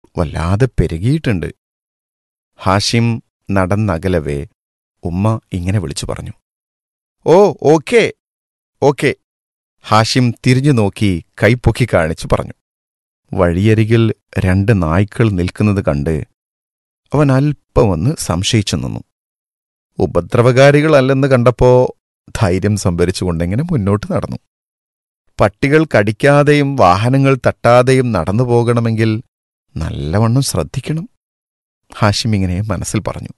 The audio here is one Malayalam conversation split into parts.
വല്ലാതെ പെരുകിയിട്ടുണ്ട് ഹാഷിം നടന്നകലവേ ഉമ്മ ഇങ്ങനെ വിളിച്ചു പറഞ്ഞു ഓ ഓക്കേ ഓക്കേ ഹാഷിം തിരിഞ്ഞു നോക്കി കൈപ്പൊക്കി കാണിച്ചു പറഞ്ഞു വഴിയരികിൽ രണ്ട് നായ്ക്കൾ നിൽക്കുന്നത് കണ്ട് അവൻ അല്പമൊന്ന് സംശയിച്ചു നിന്നു ഉപദ്രവകാരികളല്ലെന്ന് കണ്ടപ്പോ ധൈര്യം സംഭരിച്ചുകൊണ്ടെങ്ങനെ മുന്നോട്ട് നടന്നു പട്ടികൾ കടിക്കാതെയും വാഹനങ്ങൾ തട്ടാതെയും നടന്നു പോകണമെങ്കിൽ നല്ലവണ്ണം ശ്രദ്ധിക്കണം ഹാഷിം ഇങ്ങനെ മനസ്സിൽ പറഞ്ഞു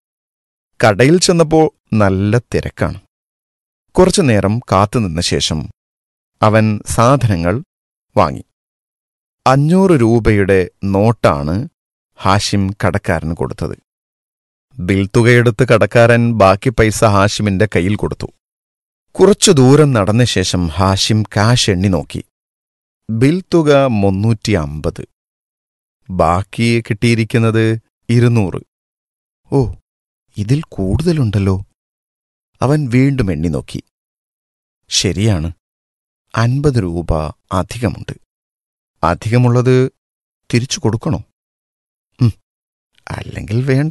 കടയിൽ ചെന്നപ്പോൾ നല്ല തിരക്കാണ് കുറച്ചു നേരം കാത്തുനിന്ന ശേഷം അവൻ സാധനങ്ങൾ വാങ്ങി അഞ്ഞൂറ് രൂപയുടെ നോട്ടാണ് ഹാഷിം കടക്കാരന് കൊടുത്തത് ബിൽ തുകയെടുത്ത് കടക്കാരൻ ബാക്കി പൈസ ഹാഷിമിന്റെ കയ്യിൽ കൊടുത്തു കുറച്ചു ദൂരം നടന്ന ശേഷം ഹാഷിം കാശ് എണ്ണി നോക്കി ബിൽ തുക മുന്നൂറ്റി അമ്പത് ബാക്കി കിട്ടിയിരിക്കുന്നത് ഇരുന്നൂറ് ഓ ഇതിൽ കൂടുതലുണ്ടല്ലോ അവൻ വീണ്ടും എണ്ണി നോക്കി ശരിയാണ് അൻപത് രൂപ അധികമുണ്ട് അധികമുള്ളത് തിരിച്ചു കൊടുക്കണോ ഉം, അല്ലെങ്കിൽ വേണ്ട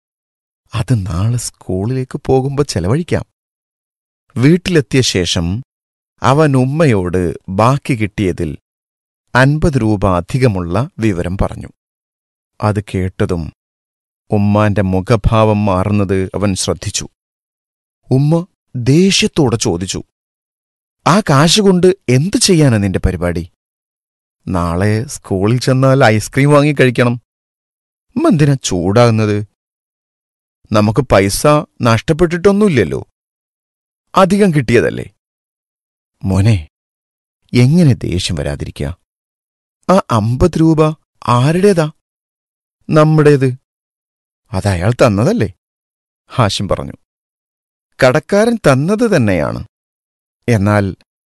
അത് നാളെ സ്കൂളിലേക്ക് പോകുമ്പോൾ ചെലവഴിക്കാം വീട്ടിലെത്തിയ ശേഷം അവൻ ഉമ്മയോട് ബാക്കി കിട്ടിയതിൽ അൻപത് രൂപ അധികമുള്ള വിവരം പറഞ്ഞു അത് കേട്ടതും ഉമ്മാന്റെ മുഖഭാവം മാറുന്നത് അവൻ ശ്രദ്ധിച്ചു ഉമ്മ ദേഷ്യത്തോടെ ചോദിച്ചു ആ കാശ് കൊണ്ട് എന്തു ചെയ്യാനാ നിന്റെ പരിപാടി നാളെ സ്കൂളിൽ ചെന്നാൽ ഐസ്ക്രീം വാങ്ങി കഴിക്കണം ഉമ്മ എന്തിനാ ചൂടാകുന്നത് നമുക്ക് പൈസ നഷ്ടപ്പെട്ടിട്ടൊന്നുമില്ലല്ലോ അധികം കിട്ടിയതല്ലേ മോനെ എങ്ങനെ ദേഷ്യം വരാതിരിക്കുക ആ അമ്പത് രൂപ ആരുടേതാ നമ്മുടേത് അതയാൾ തന്നതല്ലേ ഹാഷിം പറഞ്ഞു കടക്കാരൻ തന്നത് തന്നെയാണ് എന്നാൽ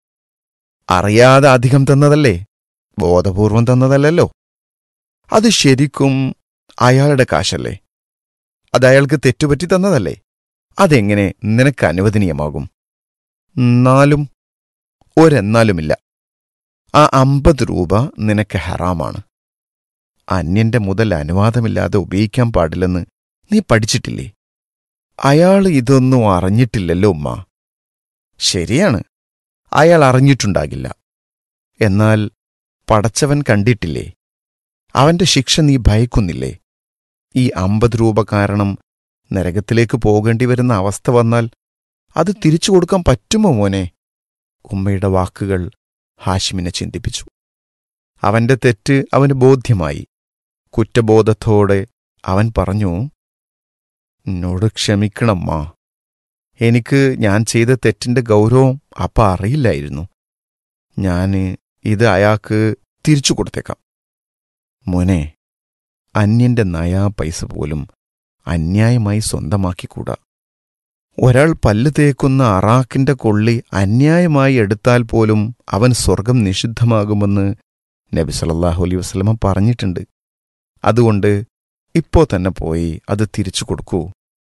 അറിയാതെ അധികം തന്നതല്ലേ ബോധപൂർവം തന്നതല്ലല്ലോ അത് ശരിക്കും അയാളുടെ കാശല്ലേ അതയാൾക്ക് തെറ്റുപറ്റി തന്നതല്ലേ അതെങ്ങനെ നിനക്ക് അനുവദനീയമാകും എന്നാലും ഒരെന്നാലുമില്ല ആ അമ്പത് രൂപ നിനക്ക് ഹറാമാണ് അന്യന്റെ മുതൽ അനുവാദമില്ലാതെ ഉപയോഗിക്കാൻ പാടില്ലെന്ന് നീ പഠിച്ചിട്ടില്ലേ അയാൾ ഇതൊന്നും അറിഞ്ഞിട്ടില്ലല്ലോ ഉമ്മ ശരിയാണ് അയാൾ അറിഞ്ഞിട്ടുണ്ടാകില്ല എന്നാൽ പടച്ചവൻ കണ്ടിട്ടില്ലേ അവന്റെ ശിക്ഷ നീ ഭയക്കുന്നില്ലേ ഈ അമ്പത് രൂപ കാരണം നരകത്തിലേക്ക് പോകേണ്ടി വരുന്ന അവസ്ഥ വന്നാൽ അത് തിരിച്ചു കൊടുക്കാൻ പറ്റുമോ മോനെ ഉമ്മയുടെ വാക്കുകൾ ഹാഷിമിനെ ചിന്തിപ്പിച്ചു അവന്റെ തെറ്റ് അവന് ബോധ്യമായി കുറ്റബോധത്തോടെ അവൻ പറഞ്ഞു എന്നോട് ക്ഷമിക്കണമ്മാ എനിക്ക് ഞാൻ ചെയ്ത തെറ്റിന്റെ ഗൗരവം അപ്പ അറിയില്ലായിരുന്നു ഞാൻ ഇത് അയാൾക്ക് തിരിച്ചു കൊടുത്തേക്കാം മോനെ അന്യന്റെ നയാ പൈസ പോലും അന്യായമായി സ്വന്തമാക്കിക്കൂടാ ഒരാൾ പല്ല് തേക്കുന്ന അറാക്കിന്റെ കൊള്ളി അന്യായമായി എടുത്താൽ പോലും അവൻ സ്വർഗം നിഷിദ്ധമാകുമെന്ന് നബി സല്ലല്ലാഹു അലൈഹി വസല്ലമ പറഞ്ഞിട്ടുണ്ട് അതുകൊണ്ട് ഇപ്പോ തന്നെ പോയി അത് തിരിച്ചു കൊടുക്കൂ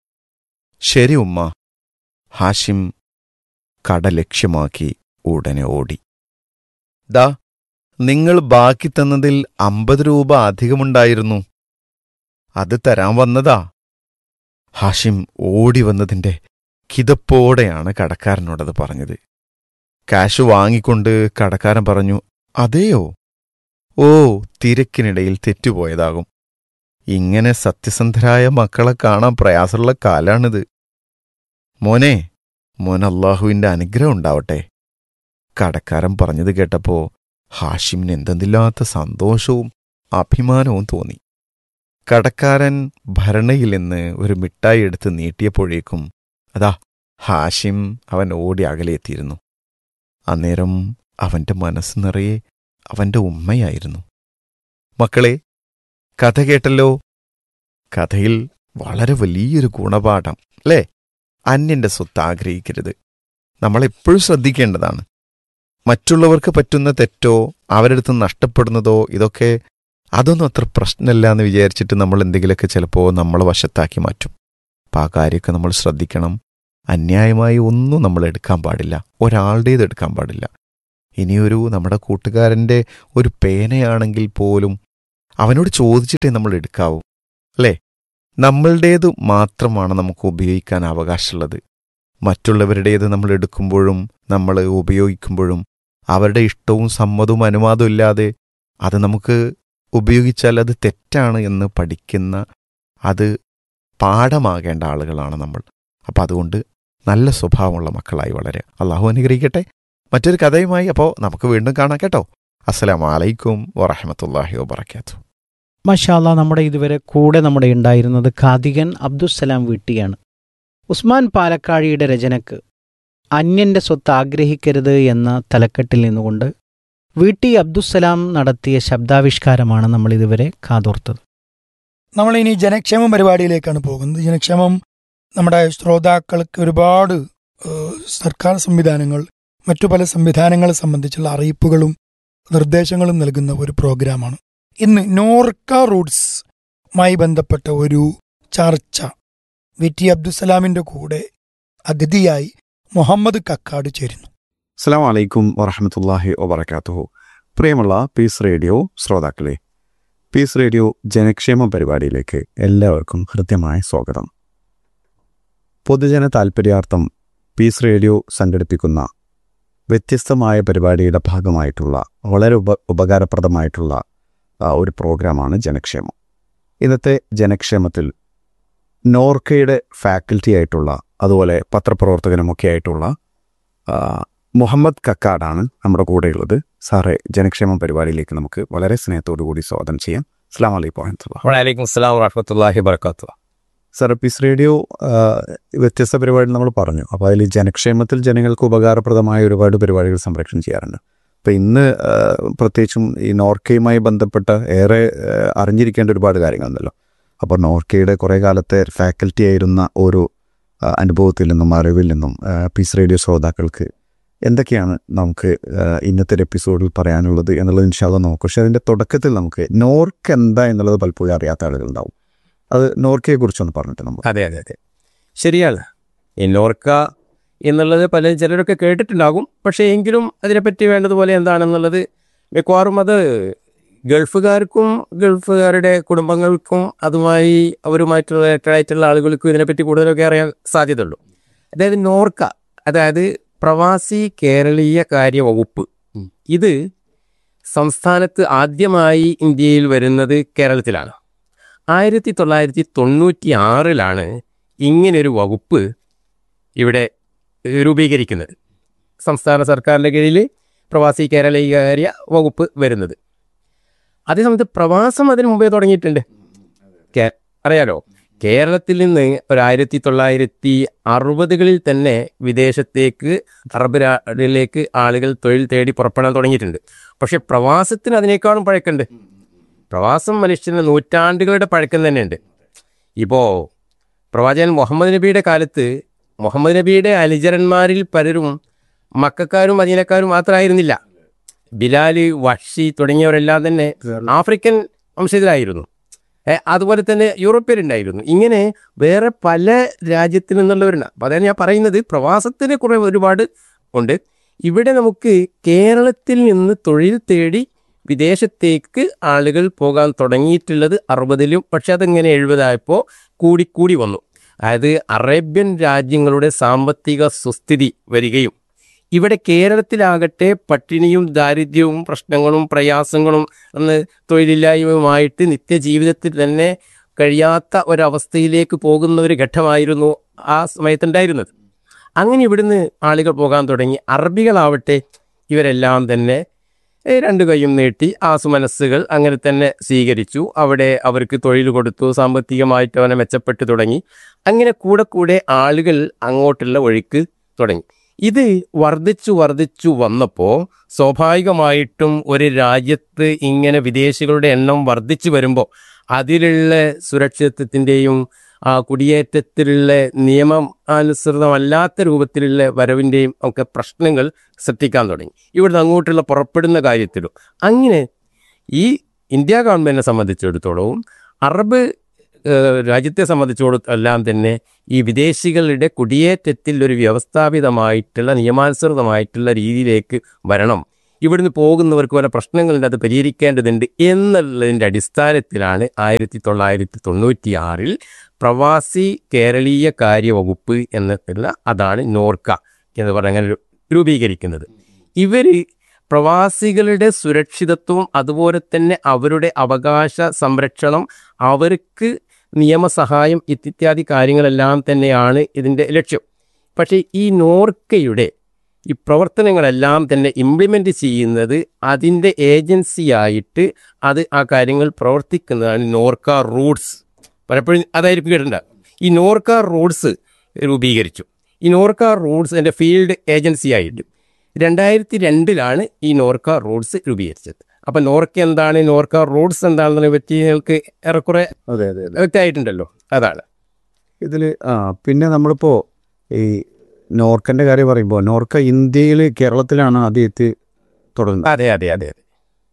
ശരി ഉമ്മ ഹാഷിം കട ലക്ഷ്യമാക്കി ഉടനെ ഓടി ദാ നിങ്ങൾ ബാക്കി തന്നതിൽ അമ്പത് രൂപ അധികമുണ്ടായിരുന്നു അത് തരാൻ വന്നതാ ഹാഷിം ഓടി വന്നതിന്റെ കിതപ്പോടെയാണ് കടക്കാരനോടത് പറഞ്ഞത് കാശ് വാങ്ങിക്കൊണ്ട് കടക്കാരൻ പറഞ്ഞു അതെയോ ഓ തിരക്കിനിടയിൽ തെറ്റുപോയതാകും ഇങ്ങനെ സത്യസന്ധരായ മക്കളെ കാണാൻ പ്രയാസമുള്ള കാലാണിത് മോനെ മോൻ അള്ളാഹുവിന്റെ അനുഗ്രഹം ഉണ്ടാവട്ടെ കടക്കാരൻ പറഞ്ഞത് കേട്ടപ്പോ ഹാഷിമിന് എന്തെന്നില്ലാത്ത സന്തോഷവും അഭിമാനവും തോന്നി കടക്കാരൻ ഭരണയിൽ നിന്ന് ഒരു മിഠായി എടുത്ത് നീട്ടിയപ്പോഴേക്കും അതാ ഹാഷിം അവൻ ഓടി അകലെയെത്തിയിരുന്നു അന്നേരം അവന്റെ മനസ്സ് നിറയെ അവന്റെ ഉമ്മയായിരുന്നു മക്കളെ കഥ കേട്ടല്ലോ കഥയിൽ വളരെ വലിയൊരു ഗുണപാഠം അല്ലേ അന്യന്റെ സ്വത്ത് ആഗ്രഹിക്കരുത് നമ്മളെപ്പോഴും ശ്രദ്ധിക്കേണ്ടതാണ് മറ്റുള്ളവർക്ക് പറ്റുന്ന തെറ്റോ അവരടുത്ത് നഷ്ടപ്പെടുന്നതോ ഇതൊക്കെ അതൊന്നും അത്ര പ്രശ്നമല്ല എന്ന് വിചാരിച്ചിട്ട് നമ്മൾ എന്തെങ്കിലുമൊക്കെ ചിലപ്പോൾ നമ്മളെ വശത്താക്കി മാറ്റും അപ്പം ആ കാര്യമൊക്കെ നമ്മൾ ശ്രദ്ധിക്കണം അന്യായമായി ഒന്നും നമ്മൾ എടുക്കാൻ പാടില്ല ഒരാളുടേത് എടുക്കാൻ പാടില്ല ഇനിയൊരു നമ്മുടെ കൂട്ടുകാരൻ്റെ ഒരു പേനയാണെങ്കിൽ പോലും അവനോട് ചോദിച്ചിട്ടേ നമ്മൾ എടുക്കാവൂ അല്ലേ നമ്മളുടേത് മാത്രമാണ് നമുക്ക് ഉപയോഗിക്കാൻ അവകാശമുള്ളത് മറ്റുള്ളവരുടേത് നമ്മൾ എടുക്കുമ്പോഴും നമ്മൾ ഉപയോഗിക്കുമ്പോഴും അവരുടെ ഇഷ്ടവും സമ്മതവും അനുവാദവും ഇല്ലാതെ അത് നമുക്ക് ഉപയോഗിച്ചാൽ അത് തെറ്റാണ് എന്ന് പഠിക്കുന്ന അത് പാഠമാകേണ്ട ആളുകളാണ് നമ്മൾ അപ്പം അതുകൊണ്ട് നല്ല സ്വഭാവമുള്ള മക്കളായി വളരെ അള്ളാഹു അനുഗ്രഹിക്കട്ടെ മറ്റൊരു കഥയുമായി അപ്പോൾ നമുക്ക് വീണ്ടും കാണാം കേട്ടോ അസ്സലാമു അലൈക്കും വറഹമത്തല്ലാഹി വബർക്കാത്തു മഷാല്ല നമ്മുടെ ഇതുവരെ കൂടെ നമ്മുടെ ഉണ്ടായിരുന്നത് ഖാദികൻ അബ്ദുസ്സലാം വീട്ടിയാണ് ഉസ്മാൻ പാലക്കാഴിയുടെ രചനക്ക് അന്യന്റെ സ്വത്ത് ആഗ്രഹിക്കരുത് എന്ന തലക്കെട്ടിൽ നിന്നുകൊണ്ട് വീട്ടി അബ്ദുസ്സലാം നടത്തിയ ശബ്ദാവിഷ്കാരമാണ് നമ്മൾ ഇതുവരെ കാതോർത്തത് നമ്മൾ ഇനി ജനക്ഷേമം പരിപാടിയിലേക്കാണ് പോകുന്നത് ജനക്ഷേമം നമ്മുടെ ശ്രോതാക്കൾക്ക് ഒരുപാട് ഏഹ്, സർക്കാർ സംവിധാനങ്ങൾ മറ്റു പല സംവിധാനങ്ങളെ സംബന്ധിച്ചുള്ള അറിയിപ്പുകളും നിർദ്ദേശങ്ങളും നൽകുന്ന ഒരു പ്രോഗ്രാമാണ് ഇന്ന് നോർക്ക റൂട്ട്സുമായി ബന്ധപ്പെട്ട ഒരു ചർച്ച വി ടി അബ്ദുസലാമിന്റെ കൂടെ അതിഥിയായി മുഹമ്മദ് കക്കാട് ചേരുന്നു അസ്സാം വലൈക്കും വറഹമത്തല്ലാഹി വബർക്കാത്തുഹു പ്രിയമുള്ള പീസ് റേഡിയോ ശ്രോതാക്കളെ പീസ് റേഡിയോ ജനക്ഷേമ പരിപാടിയിലേക്ക് എല്ലാവർക്കും ഹൃദ്യമായ സ്വാഗതം പൊതുജന താൽപ്പര്യാർത്ഥം പീസ് റേഡിയോ സംഘടിപ്പിക്കുന്ന വ്യത്യസ്തമായ പരിപാടിയുടെ ഭാഗമായിട്ടുള്ള വളരെ ഉപ ഉപകാരപ്രദമായിട്ടുള്ള ആ, ഒരു പ്രോഗ്രാമാണ് ജനക്ഷേമം ഇന്നത്തെ ജനക്ഷേമത്തിൽ നോർക്കയുടെ ഫാക്കൽറ്റി ആയിട്ടുള്ള അതുപോലെ പത്രപ്രവർത്തകനുമൊക്കെ ആയിട്ടുള്ള ആ, മുഹമ്മദ് കക്കാടാണ് നമ്മുടെ കൂടെയുള്ളത് സാറേ ജനക്ഷേമ പരിപാടിയിലേക്ക് നമുക്ക് വളരെ സ്നേഹത്തോടു കൂടി സ്വാഗതം ചെയ്യാം അസ്ലാം വലൈക്കും വറഹമത്തുള്ള വലൈക്കും സ്ലാം വറഹമത്തല്ലാഹി വർക്കാത്തു സാർ പീസ് റേഡിയോ ആ, വ്യത്യസ്ത പരിപാടി നമ്മൾ പറഞ്ഞു അപ്പോൾ അതിൽ ജനക്ഷേമത്തിൽ ജനങ്ങൾക്ക് ഉപകാരപ്രദമായ ഒരുപാട് പരിപാടികൾ സംപ്രേഷണം ചെയ്യാറുണ്ട് അപ്പോൾ ഇന്ന് ആ, പ്രത്യേകിച്ചും ഈ നോർക്കയുമായി ബന്ധപ്പെട്ട ഏറെ ആ, അറിഞ്ഞിരിക്കേണ്ട ഒരുപാട് കാര്യങ്ങളുണ്ടല്ലോ അപ്പോൾ നോർക്കയുടെ കുറേ കാലത്തെ ഫാക്കൽറ്റി ആയിരുന്ന ഓരോ ആ, അനുഭവത്തിൽ നിന്നും അറിവിൽ നിന്നും ആ, പീസ് റേഡിയോ ശ്രോതാക്കൾക്ക് എന്തൊക്കെയാണ് നമുക്ക് ആ, ഇന്നത്തെ ഒരു എപ്പിസോഡിൽ പറയാനുള്ളത് എന്നുള്ളത് ഇൻഷാല്ല നോക്കും പക്ഷെ അതിൻ്റെ തുടക്കത്തിൽ നമുക്ക് നോർക്ക് എന്താ എന്നുള്ളത് പലപ്പോഴും അറിയാത്ത ആളുകളുണ്ടാവും അത് നോർക്കയെ കുറിച്ചൊന്ന് പറഞ്ഞിട്ട് നമ്മൾ അതെ അതെ അതെ ശരിയാണ് ഈ നോർക്ക എന്നുള്ളത് പല ചിലരൊക്കെ കേട്ടിട്ടുണ്ടാകും പക്ഷേ എങ്കിലും അതിനെപ്പറ്റി വേണ്ടതുപോലെ എന്താണെന്നുള്ളത് മിക്കവാറും അത് ഗൾഫുകാർക്കും ഗൾഫുകാരുടെ കുടുംബങ്ങൾക്കും അതുമായി അവരുമായിട്ടുള്ള റിലേറ്റഡായിട്ടുള്ള ആളുകൾക്കും ഇതിനെപ്പറ്റി കൂടുതലൊക്കെ അറിയാൻ സാധ്യതയുള്ളൂ അതായത് നോർക്ക അതായത് പ്രവാസി കേരളീയ കാര്യ വകുപ്പ് ഇത് സംസ്ഥാനത്ത് ആദ്യമായി ഇന്ത്യയിൽ വരുന്നത് കേരളത്തിലാണ് ആയിരത്തി തൊള്ളായിരത്തി തൊണ്ണൂറ്റി ആറിലാണ് ഇങ്ങനൊരു വകുപ്പ് ഇവിടെ ഏഹ്, രൂപീകരിക്കുന്നത് സംസ്ഥാന സർക്കാരിൻ്റെ കീഴിൽ പ്രവാസി കേരളീയകാര്യ വകുപ്പ് വരുന്നത് അതേസമയത്ത് പ്രവാസം അതിന് മുമ്പേ തുടങ്ങിയിട്ടുണ്ട് കേ- അറിയാലോ കേരളത്തിൽ നിന്ന് ഒരു ആയിരത്തി തൊള്ളായിരത്തി അറുപതുകളിൽ തന്നെ വിദേശത്തേക്ക് അറബ് നാടിലേക്ക് ആളുകൾ തൊഴിൽ തേടി പുറപ്പെടാൻ തുടങ്ങിയിട്ടുണ്ട് പക്ഷെ പ്രവാസത്തിന് അതിനേക്കാളും പഴക്കമുണ്ട് പ്രവാസം മനുഷ്യന് നൂറ്റാണ്ടുകളുടെ പഴക്കം തന്നെയുണ്ട് ഇപ്പോൾ പ്രവാചകൻ മുഹമ്മദ് നബിയുടെ കാലത്ത് മുഹമ്മദ് നബിയുടെ അനുചരന്മാരിൽ പലരും മക്കാരും മദീനക്കാരും മാത്രമായിരുന്നില്ല ബിലാല് വഷി തുടങ്ങിയവരെല്ലാം തന്നെ ആഫ്രിക്കൻ വംശജരായിരുന്നു ഏ, അതുപോലെ തന്നെ യൂറോപ്യരുണ്ടായിരുന്നു ഇങ്ങനെ വേറെ പല രാജ്യത്തിൽ നിന്നുള്ളവരുണ്ട് അപ്പം അതാണ് ഞാൻ പറയുന്നത് പ്രവാസത്തിന് കുറേ ഒരുപാട് ഉണ്ട് ഇവിടെ നമുക്ക് കേരളത്തിൽ നിന്ന് തൊഴിൽ തേടി വിദേശത്തേക്ക് ആളുകൾ പോകാൻ തുടങ്ങിയിട്ടുള്ളത് അറുപതിലും പക്ഷെ അതെങ്ങനെ എഴുപതായപ്പോൾ കൂടിക്കൂടി വന്നു അതായത് അറേബ്യൻ രാജ്യങ്ങളുടെ സാമ്പത്തിക സുസ്ഥിതി വരികയും ഇവിടെ കേരളത്തിലാകട്ടെ പട്ടിണിയും ദാരിദ്ര്യവും പ്രശ്നങ്ങളും പ്രയാസങ്ങളും അന്ന് തൊഴിലില്ലായ്മയുമായിട്ട് നിത്യജീവിതത്തിൽ തന്നെ കഴിയാത്ത ഒരവസ്ഥയിലേക്ക് പോകുന്ന ഒരു ഘട്ടമായിരുന്നു ആ സമയത്തുണ്ടായിരുന്നത് അങ്ങനെ ഇവിടുന്ന് ആളുകൾ പോകാൻ തുടങ്ങി അറബികളാവട്ടെ ഇവരെല്ലാം തന്നെ ഏ, രണ്ട് കൈയും നീട്ടി ആ സുമനസ്സുകൾ അങ്ങനെ തന്നെ സ്വീകരിച്ചു അവിടെ അവർക്ക് തൊഴിൽ കൊടുത്തു സാമ്പത്തികമായിട്ട് അവനെ മെച്ചപ്പെട്ടു തുടങ്ങി അങ്ങനെ കൂടെ കൂടെ ആളുകൾ അങ്ങോട്ടുള്ള ഒഴുക്ക് തുടങ്ങി ഇത് വർദ്ധിച്ചു വർദ്ധിച്ചു വന്നപ്പോൾ സ്വാഭാവികമായിട്ടും ഒരു രാജ്യത്ത് ഇങ്ങനെ വിദേശികളുടെ എണ്ണം വർദ്ധിച്ചു വരുമ്പോൾ അതിലുള്ള സുരക്ഷിതത്വത്തിൻ്റെയും ആ കുടിയേറ്റത്തിലുള്ള നിയമം അനുസൃതമല്ലാത്ത രൂപത്തിലുള്ള വരവിൻ്റെയും ഒക്കെ പ്രശ്നങ്ങൾ ശ്രദ്ധിക്കാൻ തുടങ്ങി ഇവിടുന്ന് അങ്ങോട്ടുള്ള പുറപ്പെടുന്ന കാര്യത്തിലും അങ്ങനെ ഈ ഇന്ത്യ ഗവൺമെൻറ്റിനെ സംബന്ധിച്ചിടത്തോളവും അറബ് ഏഹ്, രാജ്യത്തെ സംബന്ധിച്ചിടത്തോളം എല്ലാം തന്നെ ഈ വിദേശികളുടെ കുടിയേറ്റത്തിൽ ഒരു വ്യവസ്ഥാപിതമായിട്ടുള്ള നിയമാനുസൃതമായിട്ടുള്ള രീതിയിലേക്ക് വരണം ഇവിടുന്ന് പോകുന്നവർക്ക് പല പ്രശ്നങ്ങളുണ്ട് അത് പരിഹരിക്കേണ്ടതുണ്ട് എന്നുള്ളതിൻ്റെ അടിസ്ഥാനത്തിലാണ് ആയിരത്തി തൊള്ളായിരത്തി തൊണ്ണൂറ്റി ആറിൽ പ്രവാസി കേരളീയ കാര്യവകുപ്പ് എന്നുള്ള അതാണ് നോർക്ക എന്ന് പറഞ്ഞ അങ്ങനെ രൂപീകരിക്കുന്നത് ഇവർ പ്രവാസികളുടെ സുരക്ഷിതത്വം അതുപോലെ തന്നെ അവരുടെ അവകാശ സംരക്ഷണം അവർക്ക് നിയമസഹായം ഇത്യാദി കാര്യങ്ങളെല്ലാം തന്നെയാണ് ഇതിൻ്റെ ലക്ഷ്യം പക്ഷേ ഈ നോർക്കയുടെ ഈ പ്രവർത്തനങ്ങളെല്ലാം തന്നെ ഇംപ്ലിമെൻ്റ് ചെയ്യുന്നത് അതിൻ്റെ ഏജൻസിയായിട്ട് അത് ആ കാര്യങ്ങൾ പ്രവർത്തിക്കുന്നതാണ് നോർക്ക റൂട്ട്സ് പലപ്പോഴും അതായിരിക്കും കേട്ടിട്ടുണ്ട് ഈ നോർക്ക റൂട്ട്സ് രൂപീകരിച്ചു ഈ നോർക്ക റൂട്ട്സ് എൻ്റെ ഫീൽഡ് ഏജൻസിയായിട്ട് രണ്ടായിരത്തി രണ്ടിലാണ് ഈ നോർക്ക റൂട്ട്സ് രൂപീകരിച്ചത് അപ്പം നോർക്ക എന്താണ് നോർക്ക റൂട്ട്സ് എന്താണെന്നതിനെ പറ്റി നിങ്ങൾക്ക് ഏറെക്കുറെ അതെ അതെ അതെ വ്യക്തമായിട്ടുണ്ടല്ലോ അതാണ് ഇതിൽ ആ പിന്നെ നമ്മളിപ്പോൾ ഈ നോർക്കൻ്റെ കാര്യം പറയുമ്പോൾ നോർക്ക ഇന്ത്യയിൽ കേരളത്തിലാണ് ആദ്യത്തെ തുടങ്ങുന്നത് അതെ അതെ അതെ അതെ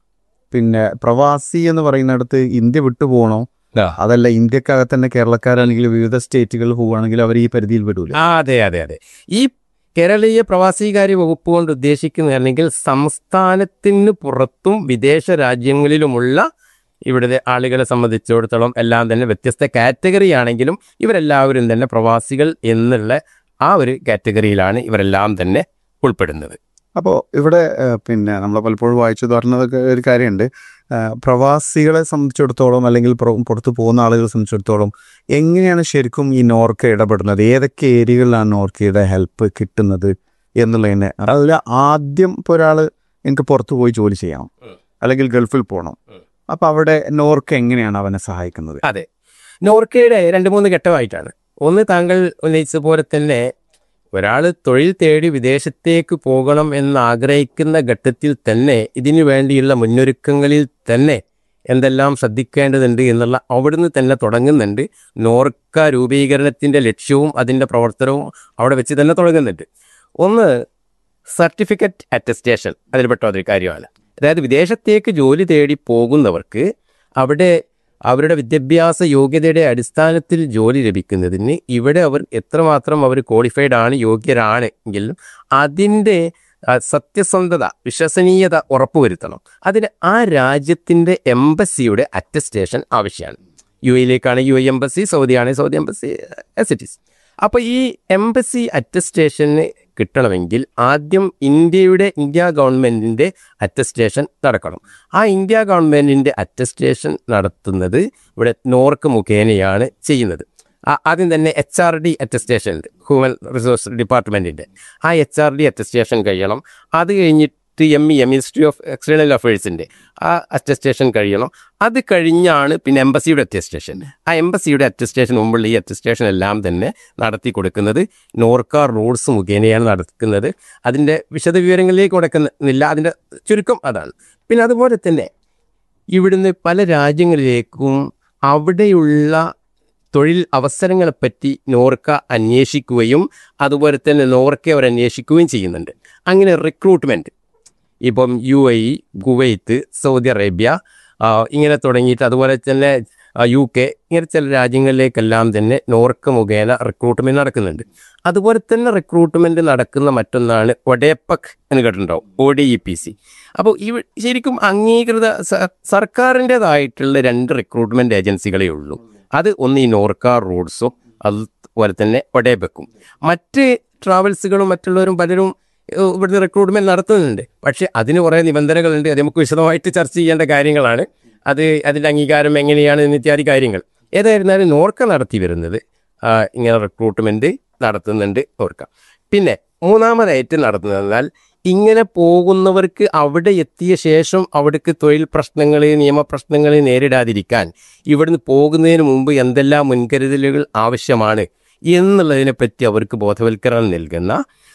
പിന്നെ പ്രവാസി എന്ന് പറയുന്നിടത്ത് ഇന്ത്യ വിട്ടു പോകണോ ആ. അതല്ല ഇന്ത്യക്കകത്ത് തന്നെ കേരളക്കാരാണെങ്കിൽ വിവിധ സ്റ്റേറ്റുകളിൽ പോവുകയാണെങ്കിൽ അവർ ഈ പരിധിയിൽ വിടൂല ആ അതെ അതെ അതെ ഈ കേരളീയ പ്രവാസികാര്യ വകുപ്പ് കൊണ്ട് ഉദ്ദേശിക്കുന്നതാണെങ്കിൽ സംസ്ഥാനത്തിന് പുറത്തും വിദേശ രാജ്യങ്ങളിലുമുള്ള ഇവിടുത്തെ ആളുകളെ സംബന്ധിച്ചിടത്തോളം എല്ലാം തന്നെ വ്യത്യസ്ത കാറ്റഗറി ആണെങ്കിലും ഇവരെല്ലാവരും തന്നെ പ്രവാസികൾ എന്നുള്ള ആ ഒരു കാറ്റഗറിയിലാണ് ഇവരെല്ലാം തന്നെ ഉൾപ്പെടുന്നത് അപ്പോൾ ഇവിടെ ഏഹ്, പിന്നെ നമ്മൾ പലപ്പോഴും വായിച്ചു പറഞ്ഞതൊക്കെ ഒരു കാര്യമുണ്ട് ഏഹ്, പ്രവാസികളെ സംബന്ധിച്ചിടത്തോളം അല്ലെങ്കിൽ പുറ- പുറത്ത് പോകുന്ന ആളുകളെ സംബന്ധിച്ചിടത്തോളം എങ്ങനെയാണ് ശരിക്കും ഈ നോർക്ക ഇടപെടുന്നത് ഏതൊക്കെ ഏരിയകളിലാണ് നോർക്കയുടെ ഹെൽപ്പ് കിട്ടുന്നത് എന്നുള്ളതിനെ അതിൽ ആദ്യം ഇപ്പോൾ ഒരാൾ എനിക്ക് പുറത്ത് പോയി ജോലി ചെയ്യണം അല്ലെങ്കിൽ ഗൾഫിൽ പോകണം ഉം. അപ്പോൾ അവിടെ നോർക്ക എങ്ങനെയാണ് അവനെ സഹായിക്കുന്നത് അതെ നോർക്കയുടെ രണ്ട് മൂന്ന് ഘട്ടമായിട്ടാണ് ഒന്ന് താങ്കൾ ഉന്നയിച്ച പോലെ തന്നെ ഒരാൾ തൊഴിൽ തേടി വിദേശത്തേക്ക് പോകണം എന്ന് ആഗ്രഹിക്കുന്ന ഘട്ടത്തിൽ തന്നെ ഇതിനു വേണ്ടിയുള്ള മുന്നൊരുക്കങ്ങളിൽ തന്നെ എന്തെല്ലാം ശ്രദ്ധിക്കേണ്ടതുണ്ട് എന്നുള്ള അവിടുന്ന് തന്നെ തുടങ്ങുന്നുണ്ട് നോർക്ക രൂപീകരണത്തിൻ്റെ ലക്ഷ്യവും അതിൻ്റെ പ്രവർത്തനവും അവിടെ വെച്ച് തന്നെ തുടങ്ങുന്നുണ്ട് ഒന്ന് സർട്ടിഫിക്കറ്റ് അറ്റസ്റ്റേഷൻ അതിൽപ്പെട്ട ഒരു കാര്യമാണ് അതായത് വിദേശത്തേക്ക് ജോലി തേടി പോകുന്നവർക്ക് അവിടെ അവരുടെ വിദ്യാഭ്യാസ യോഗ്യതയുടെ അടിസ്ഥാനത്തിൽ ജോലി ലഭിക്കുന്നതിന് ഇവിടെ അവർ എത്രമാത്രം അവർ ക്വാളിഫൈഡ് ആണ് യോഗ്യരാണ് എങ്കിലും അതിൻ്റെ ആ, സത്യസന്ധത വിശ്വസനീയത ഉറപ്പുവരുത്തണം അതിന് ആ രാജ്യത്തിൻ്റെ എംബസിയുടെ അറ്റസ്റ്റേഷൻ ആവശ്യമാണ് യു എയിലേക്കാണ് യു എ എംബസി സൗദിയാണ് Saudi embassy yes it is അപ്പോൾ ഈ എംബസി അറ്റസ്റ്റേഷന് കിട്ടണമെങ്കിൽ ആദ്യം ഇന്ത്യയുടെ ഇന്ത്യ ഗവൺമെൻറ്റിൻ്റെ അറ്റസ്റ്റേഷൻ നടക്കണം ആ ഇന്ത്യ ഗവൺമെൻറ്റിൻ്റെ അറ്റസ്റ്റേഷൻ നടത്തുന്നത് ഇവിടെ നോർക്ക് മുഖേനയാണ് ചെയ്യുന്നത് ആ- ആദ്യം തന്നെ എച്ച് ആർ ഡി അറ്റസ്റ്റേഷൻ ഉണ്ട് ഹ്യൂമൻ റിസോഴ്സ് ഡിപ്പാർട്ട്മെൻറ്റിൻ്റെ ആ എച്ച് ആർ ഡി അറ്റസ്റ്റേഷൻ കഴിയണം അത് കഴിഞ്ഞിട്ട് M E M ministry of external അഫയേഴ്സിൻ്റെ ആ അറ്റസ്റ്റേഷൻ കഴിയണം അത് കഴിഞ്ഞാണ് പിന്നെ എംബസിയുടെ അറ്റസ്റ്റേഷൻ ആ എംബസിയുടെ അറ്റസ്റ്റേഷൻ മുമ്പുള്ള ഈ അറ്റസ്റ്റേഷൻ എല്ലാം തന്നെ നടത്തി കൊടുക്കുന്നത് നോർക്ക റൂൾസ് മുഖേനയാണ് നടക്കുന്നത് അതിൻ്റെ വിശദവിവരങ്ങളിലേക്ക് കൊടുക്കുന്നില്ല അതിൻ്റെ ചുരുക്കം അതാണ് പിന്നെ അതുപോലെ തന്നെ ഇവിടുന്ന് പല രാജ്യങ്ങളിലേക്കും അവിടെയുള്ള തൊഴിൽ അവസരങ്ങളെപ്പറ്റി നോർക്ക അന്വേഷിക്കുകയും അതുപോലെ തന്നെ നോർക്ക അവർ അന്വേഷിക്കുകയും ചെയ്യുന്നുണ്ട് അങ്ങനെ റിക്രൂട്ട്മെൻറ്റ് ഇപ്പം U A E Kuwait Saudi Arabia ആ, ഇങ്ങനെ തുടങ്ങിയിട്ട് അതുപോലെ തന്നെ ആ, യു കെ ഇങ്ങനെ ചില രാജ്യങ്ങളിലേക്കെല്ലാം തന്നെ നോർക്ക മുഖേന റിക്രൂട്ട്മെൻറ്റ് നടക്കുന്നുണ്ട് അതുപോലെ തന്നെ റിക്രൂട്ട്മെൻറ്റ് നടക്കുന്ന മറ്റൊന്നാണ് ഒഡേപ്പക് എന്ന് കേട്ടിട്ടുണ്ടാവും O D E P C അപ്പോൾ ഈ ശരിക്കും അംഗീകൃത സ- സർക്കാരിൻ്റെതായിട്ടുള്ള രണ്ട് റിക്രൂട്ട്മെൻറ്റ് ഏജൻസികളേ ഉള്ളൂ അത് ഒന്ന് ഈ നോർക്ക റോഡ്സും അതുപോലെ തന്നെ ഒഡേബക്കും മറ്റ് ട്രാവൽസുകളും മറ്റുള്ളവരും പലരും ഏഹ്, ഇവിടുന്ന് റിക്രൂട്ട്മെന്റ് നടത്തുന്നുണ്ട് പക്ഷേ അതിന് കുറേ നിബന്ധനകളുണ്ട് അത് നമുക്ക് വിശദമായിട്ട് ചർച്ച ചെയ്യേണ്ട കാര്യങ്ങളാണ് അത് അതിൻ്റെ അംഗീകാരം എങ്ങനെയാണ് എന്ന് ഇത്യാദി കാര്യങ്ങൾ ഏതായിരുന്നാലും നോർക്ക നടത്തി വരുന്നത് ആ, ഇങ്ങനെ റിക്രൂട്ട്മെന്റ് നടത്തുന്നുണ്ട് ഓർക്ക പിന്നെ മൂന്നാമതായിട്ട് നടത്തുന്നതെന്നാൽ ഇങ്ങനെ പോകുന്നവർക്ക് അവിടെ എത്തിയ ശേഷം അവിടേക്ക് തൊഴിൽ പ്രശ്നങ്ങൾ നിയമപ്രശ്നങ്ങൾ നേരിടാതിരിക്കാൻ ഇവിടുന്ന് പോകുന്നതിന് മുമ്പ് എന്തെല്ലാം മുൻകരുതലുകൾ ആവശ്യമാണ് എന്നുള്ളതിനെ പറ്റി അവർക്ക് ബോധവൽക്കരണം നൽകുന്ന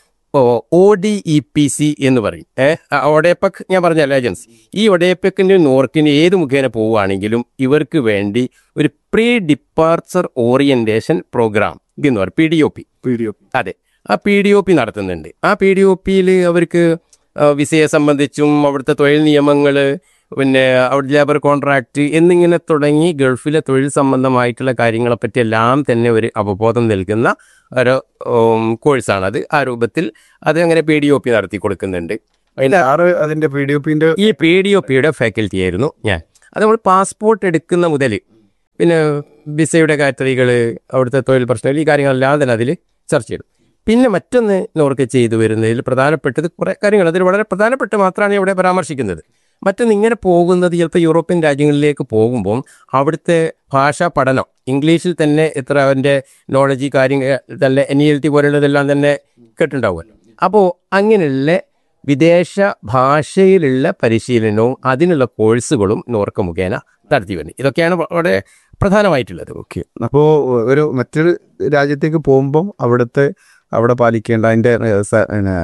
O D E P C എന്ന് പറയും ഏഹ് ഒഡേപ്പക് ഞാൻ പറഞ്ഞല്ലോ ഏജൻസി ഈ ഒഡേപ്പക്കിൻ്റെ നോർക്കിന് ഏത് മുഖേന പോവുകയാണെങ്കിലും ഇവർക്ക് വേണ്ടി ഒരു പ്രീ ഡിപ്പാർച്ചർ ഓറിയന്റേഷൻ പ്രോഗ്രാം എന്ന് പറയും പി ഡി ഒ പി അതെ ആ പി ഡി ഒ പി നടത്തുന്നുണ്ട് ആ പി ഡി ഒ പിയിൽ അവർക്ക് ആ, വിസയെ സംബന്ധിച്ചും അവിടുത്തെ തൊഴിൽ നിയമങ്ങൾ പിന്നെ അവിടെ ലേബർ കോൺട്രാക്റ്റ് എന്നിങ്ങനെ തുടങ്ങി ഗൾഫിലെ തൊഴിൽ സംബന്ധമായിട്ടുള്ള കാര്യങ്ങളെപ്പറ്റി എല്ലാം തന്നെ ഒരു അവബോധം നൽകുന്ന ഒരു ഉം, കോഴ്സാണത് ആ രൂപത്തിൽ അത് അങ്ങനെ പി ഡി ഒ പി നടത്തി കൊടുക്കുന്നുണ്ട് അതിന്റെ ആറ് അതിന്റെ പി ഡി ഒ പിന്റെ ഈ പി ഡി ഒ പിയുടെ ഫാക്കൽറ്റി ആയിരുന്നു ഞാൻ അത് നമ്മൾ പാസ്പോർട്ട് എടുക്കുന്ന മുതൽ പിന്നെ വിസയുടെ കാര്യങ്ങൾ അവിടുത്തെ തൊഴിൽ പ്രശ്നങ്ങൾ ഈ കാര്യങ്ങളെല്ലാം തന്നെ അതിൽ ചർച്ച ചെയ്തു പിന്നെ മറ്റൊന്ന് നോർക്ക് ചെയ്തു വരുന്നതിൽ പ്രധാനപ്പെട്ടത് കുറേ കാര്യങ്ങൾ അതിൽ വളരെ പ്രധാനപ്പെട്ട് മാത്രമാണ് ഇവിടെ പരാമർശിക്കുന്നത് മറ്റൊന്ന് ഇങ്ങനെ പോകുന്നത് ചിലപ്പോൾ യൂറോപ്യൻ രാജ്യങ്ങളിലേക്ക് പോകുമ്പോൾ അവിടുത്തെ ഭാഷാ പഠനം ഇംഗ്ലീഷിൽ തന്നെ എത്ര അവൻ്റെ നോളജ് കാര്യങ്ങൾ തന്നെ എൻ ഇ എൽ ടി പോലുള്ളതെല്ലാം തന്നെ കേട്ടിട്ടുണ്ടാവുമല്ലോ അപ്പോൾ അങ്ങനെയുള്ള വിദേശ ഭാഷയിലുള്ള പരിശീലനവും അതിനുള്ള കോഴ്സുകളും നോർക്ക മുഖേന നടത്തി വരുന്നത് ഇതൊക്കെയാണ് വളരെ പ്രധാനമായിട്ടുള്ളത് ഓക്കെ അപ്പോൾ ഒരു മറ്റൊരു രാജ്യത്തേക്ക് പോകുമ്പം അവിടുത്തെ അവിടെ പാലിക്കേണ്ട അതിൻ്റെ ഏഹ്, സ- പിന്നെ,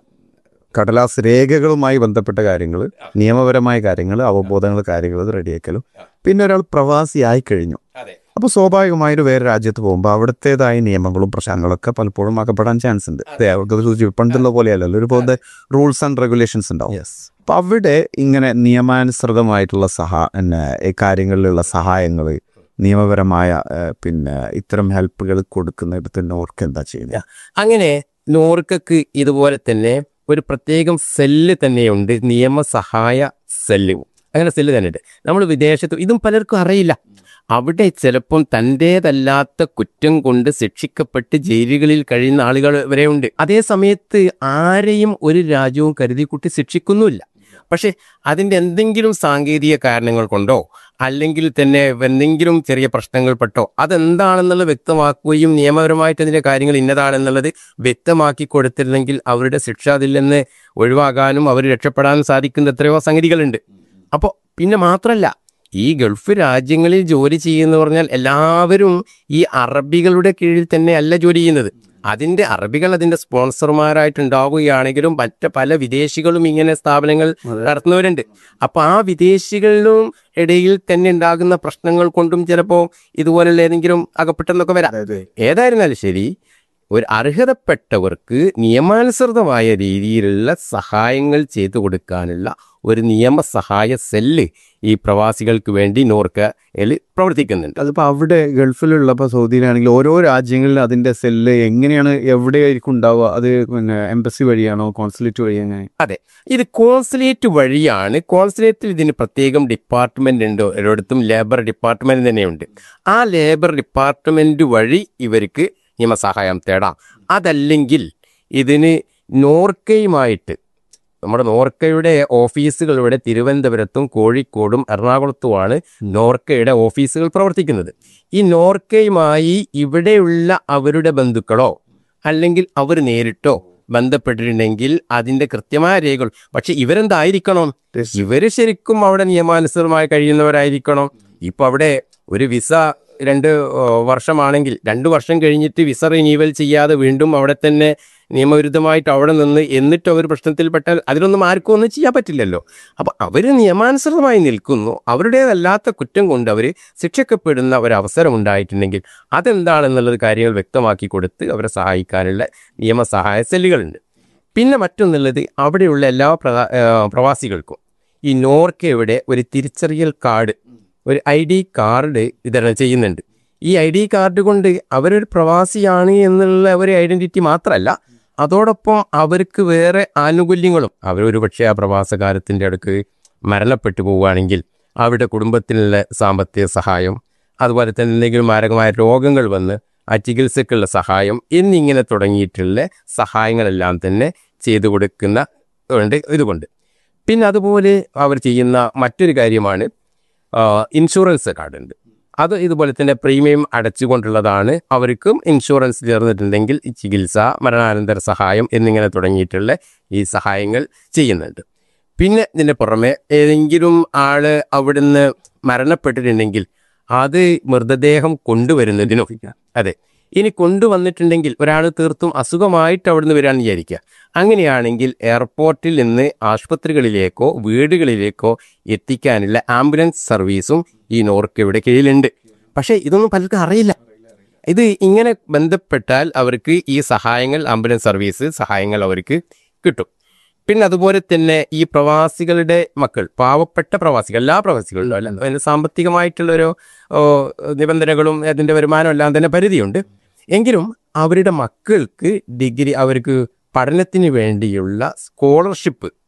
കടലാസ് രേഖകളുമായി ബന്ധപ്പെട്ട കാര്യങ്ങൾ നിയമപരമായ കാര്യങ്ങൾ അവബോധങ്ങൾ കാര്യങ്ങൾ റെഡിയാക്കലും പിന്നെ ഒരാൾ പ്രവാസിയായി കഴിഞ്ഞു അതെ അപ്പോൾ സ്വാഭാവികമായൊരു വേറെ രാജ്യത്ത് പോകുമ്പോൾ അവിടുത്തേതായ നിയമങ്ങളും പ്രശ്നങ്ങളൊക്കെ പലപ്പോഴും ആക്കപ്പെടാൻ ചാൻസ് ഉണ്ട് അതെ അവർക്ക് സൂചിച്ചു പണ്ടുള്ള പോലെയല്ലല്ലോ ഒരുപോലെ റൂൾസ് ആൻഡ് റെഗുലേഷൻസ് ഉണ്ടാവും അപ്പൊ അവിടെ ഇങ്ങനെ നിയമാനുസൃതമായിട്ടുള്ള സഹാ പിന്നെ ഈ കാര്യങ്ങളിലുള്ള സഹായങ്ങൾ നിയമപരമായ ഏഹ്, പിന്നെ ഇത്തരം ഹെൽപ്പുകൾ കൊടുക്കുന്നിടത്ത് നോർക്ക് എന്താ ചെയ്യുന്നത് അങ്ങനെ നോർക്കക്ക് ഇതുപോലെ തന്നെ ഒരു പ്രത്യേകം സെല്ല് തന്നെയുണ്ട് നിയമസഹായ സെല്ല് അങ്ങനെ സെല്ല് തന്നെ ഉണ്ട് നമ്മൾ വിദേശത്ത് ഇതും പലർക്കും അറിയില്ല അവിടെ ചിലപ്പം തൻ്റേതല്ലാത്ത കുറ്റം കൊണ്ട് ശിക്ഷിക്കപ്പെട്ട് ജയിലുകളിൽ കഴിയുന്ന ആളുകൾ വരെ ഉണ്ട് അതേ സമയത്ത് ആരെയും ഒരു രാജ്യവും കരുതിക്കുട്ടി ശിക്ഷിക്കുന്നുമില്ല പക്ഷേ അതിൻ്റെ എന്തെങ്കിലും സാങ്കേതിക കാരണങ്ങൾ കൊണ്ടോ അല്ലെങ്കിൽ തന്നെ എന്തെങ്കിലും ചെറിയ പ്രശ്നങ്ങൾ പെട്ടോ അതെന്താണെന്നുള്ളത് വ്യക്തമാക്കുകയും നിയമപരമായിട്ട് അതിൻ്റെ കാര്യങ്ങൾ ഇന്നതാണെന്നുള്ളത് വ്യക്തമാക്കി കൊടുത്തിരുന്നെങ്കിൽ അവരുടെ ശിക്ഷ അതിൽ നിന്ന് ഒഴിവാകാനും അവർ രക്ഷപ്പെടാനും സാധിക്കുന്ന എത്രയോ സംഗതികളുണ്ട് അപ്പോൾ പിന്നെ മാത്രമല്ല ഈ ഗൾഫ് രാജ്യങ്ങളിൽ ജോലി ചെയ്യുന്ന പറഞ്ഞാൽ എല്ലാവരും ഈ അറബികളുടെ കീഴിൽ തന്നെ അല്ല ജോലി ചെയ്യുന്നത് അതിൻ്റെ അറബികൾ അതിൻ്റെ സ്പോൺസർമാരായിട്ടുണ്ടാവുകയാണെങ്കിലും മറ്റ് പല വിദേശികളും ഇങ്ങനെ സ്ഥാപനങ്ങൾ നടത്തുന്നവരുണ്ട് അപ്പോൾ ആ വിദേശികളിലും ഇടയിൽ തന്നെ ഉണ്ടാകുന്ന പ്രശ്നങ്ങൾ കൊണ്ടും ചിലപ്പോൾ ഇതുപോലുള്ള ഏതെങ്കിലും അകപ്പെട്ടെന്നൊക്കെ വരാം ഏതായിരുന്നാലും ശരി ഒരു അർഹതപ്പെട്ടവർക്ക് നിയമാനുസൃതമായ രീതിയിലുള്ള സഹായങ്ങൾ ചെയ്തു കൊടുക്കാനുള്ള ഒരു നിയമസഹായ സെല്ല് ഈ പ്രവാസികൾക്ക് വേണ്ടി നോർക്കയിൽ പ്രവർത്തിക്കുന്നുണ്ട് അതിപ്പോൾ അവിടെ ഗൾഫിലുള്ളപ്പോൾ സൗദിയിലാണെങ്കിൽ ഓരോ രാജ്യങ്ങളിൽ അതിൻ്റെ സെല്ല് എങ്ങനെയാണ് എവിടെയായിരിക്കും ഉണ്ടാവുക അത് പിന്നെ എംബസി വഴിയാണോ കോൺസുലേറ്റ് വഴി എങ്ങനെ ഇത് കോൺസുലേറ്റ് വഴിയാണ് കോൺസുലേറ്റിൽ ഇതിന് പ്രത്യേകം ഡിപ്പാർട്ട്മെന്റ് ഉണ്ട് ഒരിടത്തും ലേബർ ഡിപ്പാർട്ട്മെന്റ് തന്നെയുണ്ട് ആ ലേബർ ഡിപ്പാർട്ട്മെന്റ് വഴി ഇവർക്ക് നിയമസഹായം തേടാം അതല്ലെങ്കിൽ ഇതിന് നോർക്കയുമായിട്ട് നമ്മുടെ നോർക്കയുടെ ഓഫീസുകൾ ഇവിടെ തിരുവനന്തപുരത്തും കോഴിക്കോടും എറണാകുളത്തുമാണ് നോർക്കയുടെ ഓഫീസുകൾ പ്രവർത്തിക്കുന്നത് ഈ നോർക്കയുമായി ഇവിടെയുള്ള അവരുടെ ബന്ധുക്കളോ അല്ലെങ്കിൽ അവർ നേരിട്ടോ ബന്ധപ്പെട്ടിട്ടുണ്ടെങ്കിൽ അതിന്റെ കൃത്യമായ രേഖകൾ പക്ഷെ ഇവരെന്തായിരിക്കണം ഇവര് ശരിക്കും അവിടെ നിയമാനുസൃതമായി കഴിയുന്നവരായിരിക്കണം ഇപ്പൊ അവിടെ ഒരു വിസ രണ്ട് ഓ, വർഷമാണെങ്കിൽ രണ്ട് വർഷം കഴിഞ്ഞിട്ട് വിസ റിന്യൂവൽ ചെയ്യാതെ വീണ്ടും അവിടെ തന്നെ നിയമവിരുദ്ധമായിട്ട് അവിടെ നിന്ന് എന്നിട്ട് അവർ പ്രശ്നത്തിൽപ്പെട്ടാൽ അതിനൊന്നും ആർക്കും ഒന്നും ചെയ്യാൻ പറ്റില്ലല്ലോ അപ്പൊ അവർ നിയമാനുസൃതമായി നിൽക്കുന്നു അവരുടേതല്ലാത്ത കുറ്റം കൊണ്ട് അവർ ശിക്ഷിക്കപ്പെടുന്ന ഒരവസരം ഉണ്ടായിട്ടുണ്ടെങ്കിൽ അതെന്താണെന്നുള്ളത് കാര്യങ്ങൾ വ്യക്തമാക്കി കൊടുത്ത് അവരെ സഹായിക്കാനുള്ള നിയമസഹായ സെല്ലുകളുണ്ട് പിന്നെ മറ്റൊന്നുള്ളത് അവിടെയുള്ള എല്ലാ പ്രവാ- ആ, പ്രവാസികൾക്കും ഈ നോർക്കയുടെ ഒരു തിരിച്ചറിയൽ കാർഡ് ഒരു ഐ ഡി കാർഡ് വിതരണം ചെയ്യുന്നുണ്ട് ഈ ഐ ഡി കാർഡ് കൊണ്ട് അവരൊരു പ്രവാസിയാണ് എന്നുള്ള ഒരു ഐഡന്റിറ്റി മാത്രമല്ല അതോടൊപ്പം അവർക്ക് വേറെ ആനുകൂല്യങ്ങളും അവരൊരു പക്ഷേ ആ പ്രവാസകാലത്തിൻ്റെ അടുക്ക് മരണപ്പെട്ടു പോവുകയാണെങ്കിൽ അവരുടെ കുടുംബത്തിനുള്ള സാമ്പത്തിക സഹായം അതുപോലെ തന്നെ എന്തെങ്കിലും മാരകമായ രോഗങ്ങൾ വന്ന് ആ ചികിത്സക്കുള്ള സഹായം എന്നിങ്ങനെ തുടങ്ങിയിട്ടുള്ള സഹായങ്ങളെല്ലാം തന്നെ ചെയ്തു കൊടുക്കുന്ന ഉണ്ട് ഇതുകൊണ്ട് പിന്നെ അതുപോലെ അവർ ചെയ്യുന്ന മറ്റൊരു കാര്യമാണ് ആ, ഇൻഷുറൻസ് കാർഡ് ഉണ്ട് അത് ഇതുപോലെ തന്നെ പ്രീമിയം അടച്ചുകൊണ്ടുള്ളതാണ് അവർക്കും ഇൻഷുറൻസ് ചേർന്നിട്ടുണ്ടെങ്കിൽ ഈ ചികിത്സ മരണാനന്തര സഹായം എന്നിങ്ങനെ തുടങ്ങിയിട്ടുള്ള ഈ സഹായങ്ങൾ ചെയ്യുന്നുണ്ട് പിന്നെ ഇതിന് പുറമെ ഏതെങ്കിലും ആള് അവിടുന്ന് മരണപ്പെട്ടിട്ടുണ്ടെങ്കിൽ അത് മൃതദേഹം കൊണ്ടുവരുന്നതിനും അതെ ഇനി കൊണ്ടുവന്നിട്ടുണ്ടെങ്കിൽ ഒരാൾ തീർത്തും അസുഖമായിട്ട് അവിടുന്ന് വരാൻ വിചാരിക്കുക അങ്ങനെയാണെങ്കിൽ എയർപോർട്ടിൽ നിന്ന് ആശുപത്രികളിലേക്കോ വീടുകളിലേക്കോ എത്തിക്കാനുള്ള ആംബുലൻസ് സർവീസും ഈ നോർക്കയുടെ കീഴിലുണ്ട് പക്ഷേ ഇതൊന്നും പലർക്കും അറിയില്ല ഇത് ഇങ്ങനെ ബന്ധപ്പെട്ടാൽ അവർക്ക് ഈ സഹായങ്ങൾ ആംബുലൻസ് സർവീസ് സഹായങ്ങൾ അവർക്ക് കിട്ടും പിന്നെ അതുപോലെ തന്നെ ഈ പ്രവാസികളുടെ മക്കൾ പാവപ്പെട്ട പ്രവാസികൾ എല്ലാ പ്രവാസികളും അല്ല അതിന് സാമ്പത്തികമായിട്ടുള്ളൊരു ഓ, നിബന്ധനകളും അതിൻ്റെ വരുമാനം എല്ലാം തന്നെ പരിധിയുണ്ട് എങ്കിലും അവരുടെ മക്കൾക്ക് ഡിഗ്രി അവർക്ക് പഠനത്തിന് വേണ്ടിയുള്ള സ്കോളർഷിപ്പ്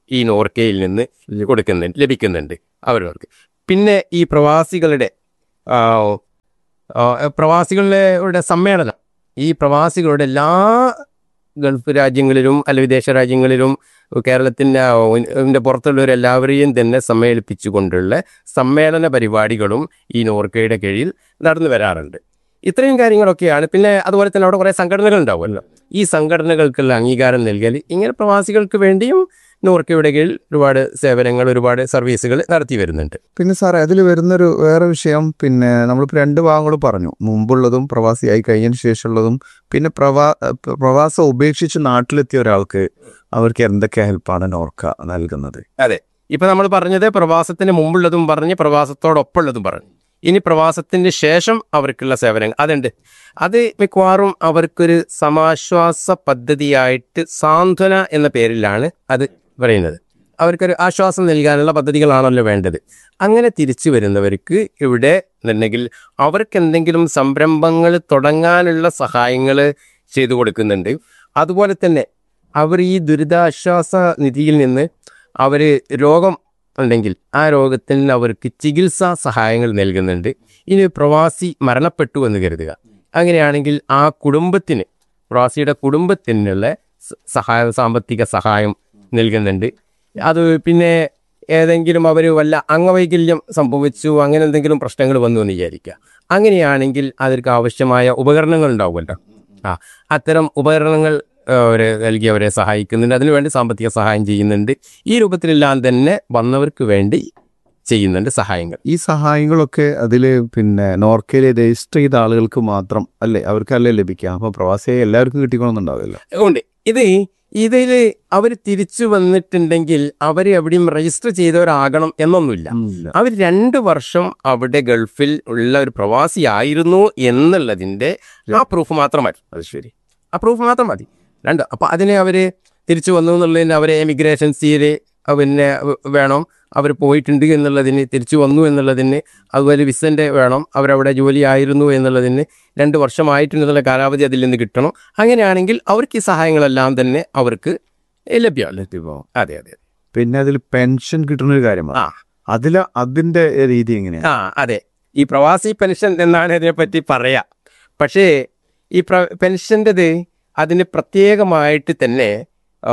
ഈ നോർക്കയിൽ നിന്ന് കൊടുക്കുന്നുണ്ട് ലഭിക്കുന്നുണ്ട് അവരവർക്ക് പിന്നെ ഈ പ്രവാസികളുടെ ആ, ആ, പ്രവാസികളുടെ സമ്മേളനം ഈ പ്രവാസികളുടെ എല്ലാ ഗൾഫ് രാജ്യങ്ങളിലും അല്ല വിദേശ രാജ്യങ്ങളിലും കേരളത്തിൻ്റെ ഇതിൻ്റെ പുറത്തുള്ളവരെല്ലാവരെയും തന്നെ സമ്മേളിപ്പിച്ചുകൊണ്ടുള്ള സമ്മേളന പരിപാടികളും ഈ നോർക്കയുടെ കീഴിൽ നടന്നു വരാറുണ്ട് ഇത്രയും കാര്യങ്ങളൊക്കെയാണ് പിന്നെ അതുപോലെ തന്നെ അവിടെ കുറേ സംഘടനകൾ ഉണ്ടാവുമല്ലോ ഈ സംഘടനകൾക്കുള്ള അംഗീകാരം നൽകൽ ഇങ്ങനെ പ്രവാസികൾക്ക് വേണ്ടിയും നോർക്കയുടെ കീഴിൽ ഒരുപാട് സേവനങ്ങൾ ഒരുപാട് സർവീസുകൾ നടത്തി വരുന്നുണ്ട് പിന്നെ സാറേ അതിൽ വരുന്നൊരു വേറെ വിഷയം പിന്നെ നമ്മളിപ്പോൾ രണ്ട് ഭാഗങ്ങളും പറഞ്ഞു മുമ്പുള്ളതും പ്രവാസിയായി കഴിഞ്ഞതിന് ശേഷമുള്ളതും പിന്നെ പ്രവാ പ്രവാസം ഉപേക്ഷിച്ച് നാട്ടിലെത്തിയ ഒരാൾക്ക് അവർക്ക് എന്തൊക്കെ ഹെൽപ്പാണ് നോർക്ക നൽകുന്നത് ഇപ്പൊ നമ്മൾ പറഞ്ഞത് പ്രവാസത്തിന് മുമ്പുള്ളതും പറഞ്ഞ് പ്രവാസത്തോടൊപ്പമുള്ളതും പറഞ്ഞു ഇനി പ്രവാസത്തിന് ശേഷം അവർക്കുള്ള സേവനങ്ങൾ അതുണ്ട് അത് മിക്കവാറും അവർക്കൊരു സമാശ്വാസ പദ്ധതിയായിട്ട് സാന്ത്വന എന്ന പേരിലാണ് അത് പറയുന്നത് അവർക്കൊരു ആശ്വാസം നൽകാനുള്ള പദ്ധതികളാണല്ലോ വേണ്ടത് അങ്ങനെ തിരിച്ചു വരുന്നവർക്ക് ഇവിടെ എന്നുണ്ടെങ്കിൽ അവർക്ക് എന്തെങ്കിലും സംരംഭങ്ങൾ തുടങ്ങാനുള്ള സഹായങ്ങൾ ചെയ്തു കൊടുക്കുന്നുണ്ട് അതുപോലെ തന്നെ അവർ ഈ ദുരിതാശ്വാസ നിധിയിൽ നിന്ന് അവർ രോഗം ഉണ്ടെങ്കിൽ ആ രോഗത്തിന് അവർക്ക് ചികിത്സാ സഹായങ്ങൾ നൽകുന്നുണ്ട് ഇനി പ്രവാസി മരണപ്പെട്ടു എന്ന് കരുതുക അങ്ങനെയാണെങ്കിൽ ആ കുടുംബത്തിന് പ്രവാസിയുടെ കുടുംബത്തിനുള്ള സ- സഹായ സാമ്പത്തിക സഹായം നൽകുന്നുണ്ട് അത് പിന്നെ ഏതെങ്കിലും അവർ വല്ല അംഗവൈകല്യം സംഭവിച്ചു അങ്ങനെ എന്തെങ്കിലും പ്രശ്നങ്ങൾ വന്നു എന്ന് വിചാരിക്കുക അങ്ങനെയാണെങ്കിൽ അവർക്ക് ആവശ്യമായ ഉപകരണങ്ങൾ ഉണ്ടാവുമല്ലോ ആ അത്തരം ഉപകരണങ്ങൾ അവരെ നൽകി അവരെ സഹായിക്കുന്നുണ്ട് അതിനുവേണ്ടി സാമ്പത്തിക സഹായം ചെയ്യുന്നുണ്ട് ഈ രൂപത്തിലെല്ലാം തന്നെ വന്നവർക്ക് വേണ്ടി ചെയ്യുന്നുണ്ട് സഹായങ്ങൾ ഈ സഹായങ്ങളൊക്കെ അതിൽ പിന്നെ നോർക്കയിൽ രജിസ്റ്റർ ചെയ്ത ആളുകൾക്ക് മാത്രം അല്ലേ അവർക്കല്ലേ ലഭിക്കുക അപ്പോൾ പ്രവാസിയായി എല്ലാവർക്കും കിട്ടിക്കണമെന്നുണ്ടാവില്ല ഉണ്ട് ഇത് ഇതിൽ അവർ തിരിച്ചു വന്നിട്ടുണ്ടെങ്കിൽ അവർ എവിടെയും രജിസ്റ്റർ ചെയ്തവരാകണം എന്നൊന്നുമില്ല അവർ രണ്ട് വർഷം അവിടെ ഗൾഫിൽ ഉള്ള ഒരു പ്രവാസിയായിരുന്നു എന്നുള്ളതിൻ്റെ ആ പ്രൂഫ് മാത്രം മതി അത് ശരി ആ പ്രൂഫ് മാത്രം മതി രണ്ട് അപ്പോൾ അതിനെ അവർ തിരിച്ചു വന്നു എന്നുള്ളതിന് അവരെ എമിഗ്രേഷൻ സീല് പിന്നെ വേണം അവർ പോയിട്ടുണ്ട് എന്നുള്ളതിന് തിരിച്ചു വന്നു എന്നുള്ളതിന് അതുപോലെ വിസൻ്റെ വേണം അവരവിടെ ജോലി ആയിരുന്നു എന്നുള്ളതിന് രണ്ട് വർഷമായിട്ടുള്ള കാലാവധി അതിൽ നിന്ന് കിട്ടണം അങ്ങനെയാണെങ്കിൽ അവർക്ക് ഈ സഹായങ്ങളെല്ലാം തന്നെ അവർക്ക് ലഭ്യമാണ് ലഭ്യമാവും അതെ അതെ പിന്നെ അതിൽ പെൻഷൻ കിട്ടുന്ന ഒരു കാര്യമാണ് ആ. അതിൽ അതിന്റെ രീതി എങ്ങനെയാണ് ആ അതെ ഈ പ്രവാസി പെൻഷൻ എന്നാണ് ഇതിനെപ്പറ്റി പറയാ പക്ഷേ ഈ പ്ര പെൻഷൻ്റെത് അതിന് പ്രത്യേകമായിട്ട് തന്നെ ഓ,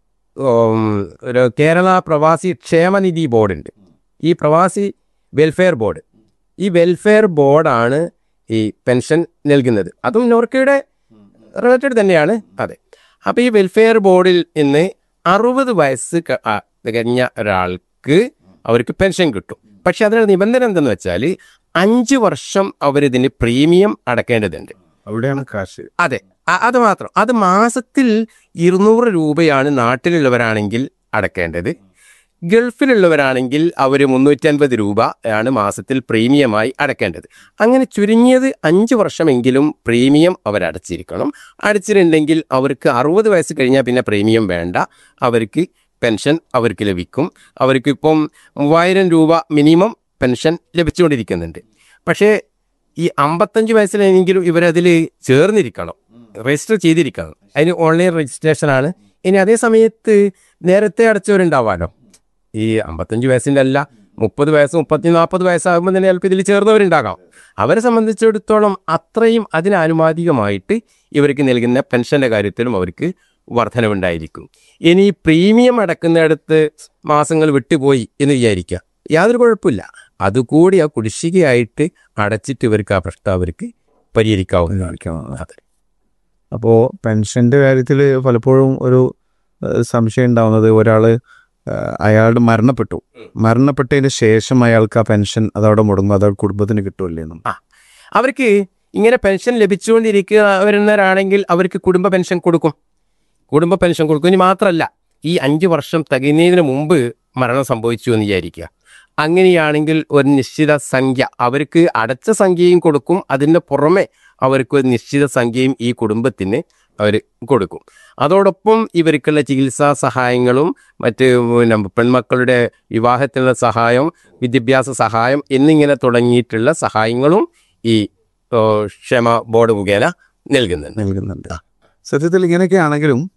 ഉം, ഒരു കേരള പ്രവാസി ക്ഷേമനിധി ബോർഡുണ്ട് ഈ പ്രവാസി വെൽഫെയർ ബോർഡ് ഈ വെൽഫെയർ ബോർഡാണ് ഈ പെൻഷൻ നൽകുന്നത് അതും നോർക്കയുടെ റിലേറ്റഡ് തന്നെയാണ് അതെ അപ്പോൾ ഈ വെൽഫെയർ ബോർഡിൽ നിന്ന് അറുപത് വയസ്സ് ക- ആ, തികഞ്ഞ ഒരാൾക്ക് അവർക്ക് പെൻഷൻ കിട്ടും പക്ഷെ അതിനുള്ള നിബന്ധന എന്തെന്ന് വെച്ചാൽ അഞ്ച് വർഷം അവരിതിന് പ്രീമിയം അടക്കേണ്ടതുണ്ട് അവിടെയാണ് കാശ് അതെ അ- അത് മാത്രം അത് മാസത്തിൽ ഇരുന്നൂറ് രൂപയാണ് നാട്ടിലുള്ളവരാണെങ്കിൽ അടക്കേണ്ടത് ഗൾഫിലുള്ളവരാണെങ്കിൽ അവർ മുന്നൂറ്റൻപത് രൂപ ആണ് മാസത്തിൽ പ്രീമിയമായി അടക്കേണ്ടത് അങ്ങനെ ചുരുങ്ങിയത് അഞ്ച് വർഷമെങ്കിലും പ്രീമിയം അവരടച്ചിരിക്കണം അടച്ചിട്ടുണ്ടെങ്കിൽ അവർക്ക് അറുപത് വയസ്സ് കഴിഞ്ഞാൽ പിന്നെ പ്രീമിയം വേണ്ട അവർക്ക് പെൻഷൻ അവർക്ക് ലഭിക്കും അവർക്ക് ഇപ്പം മൂവായിരം രൂപ മിനിമം പെൻഷൻ ലഭിച്ചുകൊണ്ടിരിക്കുന്നുണ്ട് പക്ഷേ ഈ അമ്പത്തഞ്ച് വയസ്സിലെങ്കിലും ഇവരതിൽ ചേർന്നിരിക്കണം രജിസ്റ്റർ ചെയ്തിരിക്കണം അതിന് ഓൺലൈൻ രജിസ്ട്രേഷനാണ് ഇനി അതേ സമയത്ത് നേരത്തെ അടച്ചവരുണ്ടാവാലോ ഈ അമ്പത്തഞ്ച് വയസ്സിൻ്റെ അല്ല മുപ്പത് വയസ്സ് മുപ്പത്തി നാൽപ്പത് വയസ്സാകുമ്പോൾ തന്നെ ചിലപ്പോൾ ഇതിൽ ചേർന്നവരുണ്ടാകാം അവരെ സംബന്ധിച്ചിടത്തോളം അത്രയും അതിനാനുപാതികമായിട്ട് ഇവർക്ക് നൽകുന്ന പെൻഷൻ്റെ കാര്യത്തിലും അവർക്ക് വർധനവുണ്ടായിരിക്കും ഇനി പ്രീമിയം അടക്കുന്നിടത്ത് മാസങ്ങൾ വിട്ടുപോയി എന്ന് വിചാരിക്കുക യാതൊരു കുഴപ്പമില്ല അതുകൂടി ആ കുടിശ്ശികയായിട്ട് അടച്ചിട്ട് ഇവർക്ക് ആ പ്രശ്നം അവർക്ക് പരിഹരിക്കാവുന്നതാണ് അതെ അപ്പോൾ പെൻഷന്റെ കാര്യത്തിൽ പലപ്പോഴും ഒരു ഏഹ്, സംശയം ഉണ്ടാവുന്നത് ഒരാൾ അയാളുടെ മരണപ്പെട്ടു മരണപ്പെട്ടതിന് ശേഷം അയാൾക്ക് ആ പെൻഷൻ അതവിടെ മുടങ്ങും അത് കുടുംബത്തിന് കിട്ടുമല്ലേ എന്നും അവർക്ക് ഇങ്ങനെ പെൻഷൻ ലഭിച്ചുകൊണ്ടിരിക്കുക വരുന്നവരാണെങ്കിൽ അവർക്ക് കുടുംബ പെൻഷൻ കൊടുക്കും കുടുംബ പെൻഷൻ കൊടുക്കും ഇനി മാത്രമല്ല ഈ അഞ്ച് വർഷം തികയുന്നതിന് മുമ്പ് മരണം സംഭവിച്ചു എന്ന് വിചാരിക്കുക അങ്ങനെയാണെങ്കിൽ ഒരു നിശ്ചിത സംഖ്യ അവർക്ക് അടച്ച സംഖ്യയും കൊടുക്കും അതിൻ്റെ പുറമെ അവർക്ക് ഒരു നിശ്ചിത സംഖ്യയും ഈ കുടുംബത്തിന് അവർ കൊടുക്കും അതോടൊപ്പം ഇവർക്കുള്ള ചികിത്സാ സഹായങ്ങളും മറ്റ് പിന്നെ പെൺമക്കളുടെ വിവാഹത്തിനുള്ള സഹായം വിദ്യാഭ്യാസ സഹായം എന്നിങ്ങനെ തുടങ്ങിയിട്ടുള്ള സഹായങ്ങളും ഈ ഓ, ക്ഷേമ ബോർഡ് മുഖേന നൽകുന്നുണ്ട് നൽകുന്നുണ്ട് സത്യത്തിൽ ഇങ്ങനെയൊക്കെ ആണെങ്കിലും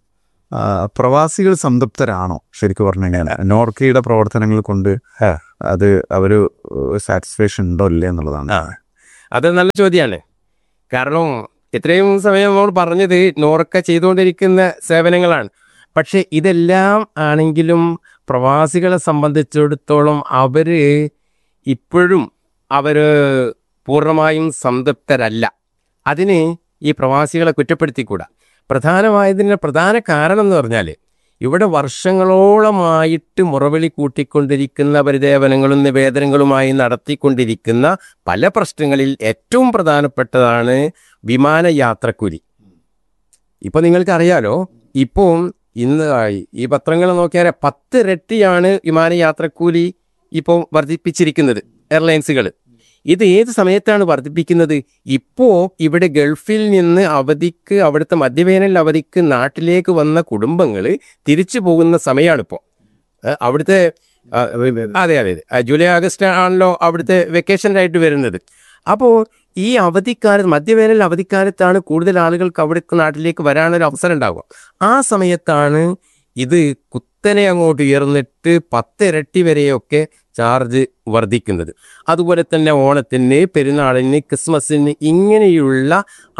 ആ, പ്രവാസികൾ സംതൃപ്തരാണോ ശരിക്കും പറഞ്ഞു കഴിഞ്ഞാൽ നോർക്കയുടെ പ്രവർത്തനങ്ങൾ കൊണ്ട് ആ. അത് അവര് സാറ്റിസ്ഫാക്ഷൻ ഉണ്ടോ ഇല്ലേ എന്നുള്ളതാണ് ആ അത് നല്ല ചോദ്യമാണ് കാരണം ഇത്രയും സമയം നമ്മൾ പറഞ്ഞത് നോർക്ക ചെയ്തുകൊണ്ടിരിക്കുന്ന സേവനങ്ങളാണ് പക്ഷെ ഇതെല്ലാം ആണെങ്കിലും പ്രവാസികളെ സംബന്ധിച്ചിടത്തോളം അവർ ഇപ്പോഴും അവർ പൂർണ്ണമായും സംതൃപ്തരല്ല അതിന് ഈ പ്രവാസികളെ കുറ്റപ്പെടുത്തിക്കൂടാ പ്രധാനമായതിൻ്റെ പ്രധാന കാരണം എന്ന് പറഞ്ഞാൽ ഇവിടെ വർഷങ്ങളോളമായിട്ട് മുറവിളി കൂട്ടിക്കൊണ്ടിരിക്കുന്ന പരിദേവനങ്ങളും നിവേദനങ്ങളുമായി നടത്തിക്കൊണ്ടിരിക്കുന്ന പല പ്രശ്നങ്ങളിൽ ഏറ്റവും പ്രധാനപ്പെട്ടതാണ് വിമാനയാത്രക്കൂലി ഇപ്പോൾ നിങ്ങൾക്കറിയാലോ ഇപ്പോൾ ഇന്ന് ആയി ഈ പത്രങ്ങൾ നോക്കിയാൽ പത്ത് ഇരട്ടിയാണ് വിമാനയാത്രക്കൂലി ഇപ്പോൾ വർദ്ധിപ്പിച്ചിരിക്കുന്നത് എയർലൈൻസുകൾ ഇത് ഏത് സമയത്താണ് വർദ്ധിപ്പിക്കുന്നത് ഇപ്പോൾ ഇവിടെ ഗൾഫിൽ നിന്ന് അവധിക്ക് അവിടുത്തെ മധ്യവേനൽ അവധിക്ക് നാട്ടിലേക്ക് വന്ന കുടുംബങ്ങൾ തിരിച്ചു പോകുന്ന സമയമാണിപ്പോൾ അവിടുത്തെ ആ, അതെ അതെ അതെ ആ, ജൂലൈ ആഗസ്റ്റ് ആണല്ലോ അവിടുത്തെ വെക്കേഷനായിട്ട് വരുന്നത് അപ്പോൾ ഈ അവധിക്കാലത്ത് മധ്യവേനൽ അവധിക്കാലത്താണ് കൂടുതൽ ആളുകൾക്ക് അവിടെ നാട്ടിലേക്ക് വരാനൊരു അവസരം ഉണ്ടാവുക ആ സമയത്താണ് ഇത് കുത്തനെ അങ്ങോട്ട് ഉയർന്നിട്ട് പത്തിരട്ടി വരെയൊക്കെ ചാർജ് വർദ്ധിക്കുന്നത് അതുപോലെ തന്നെ ഓണത്തിന് പെരുന്നാളിന് ക്രിസ്മസിന് ഇങ്ങനെയുള്ള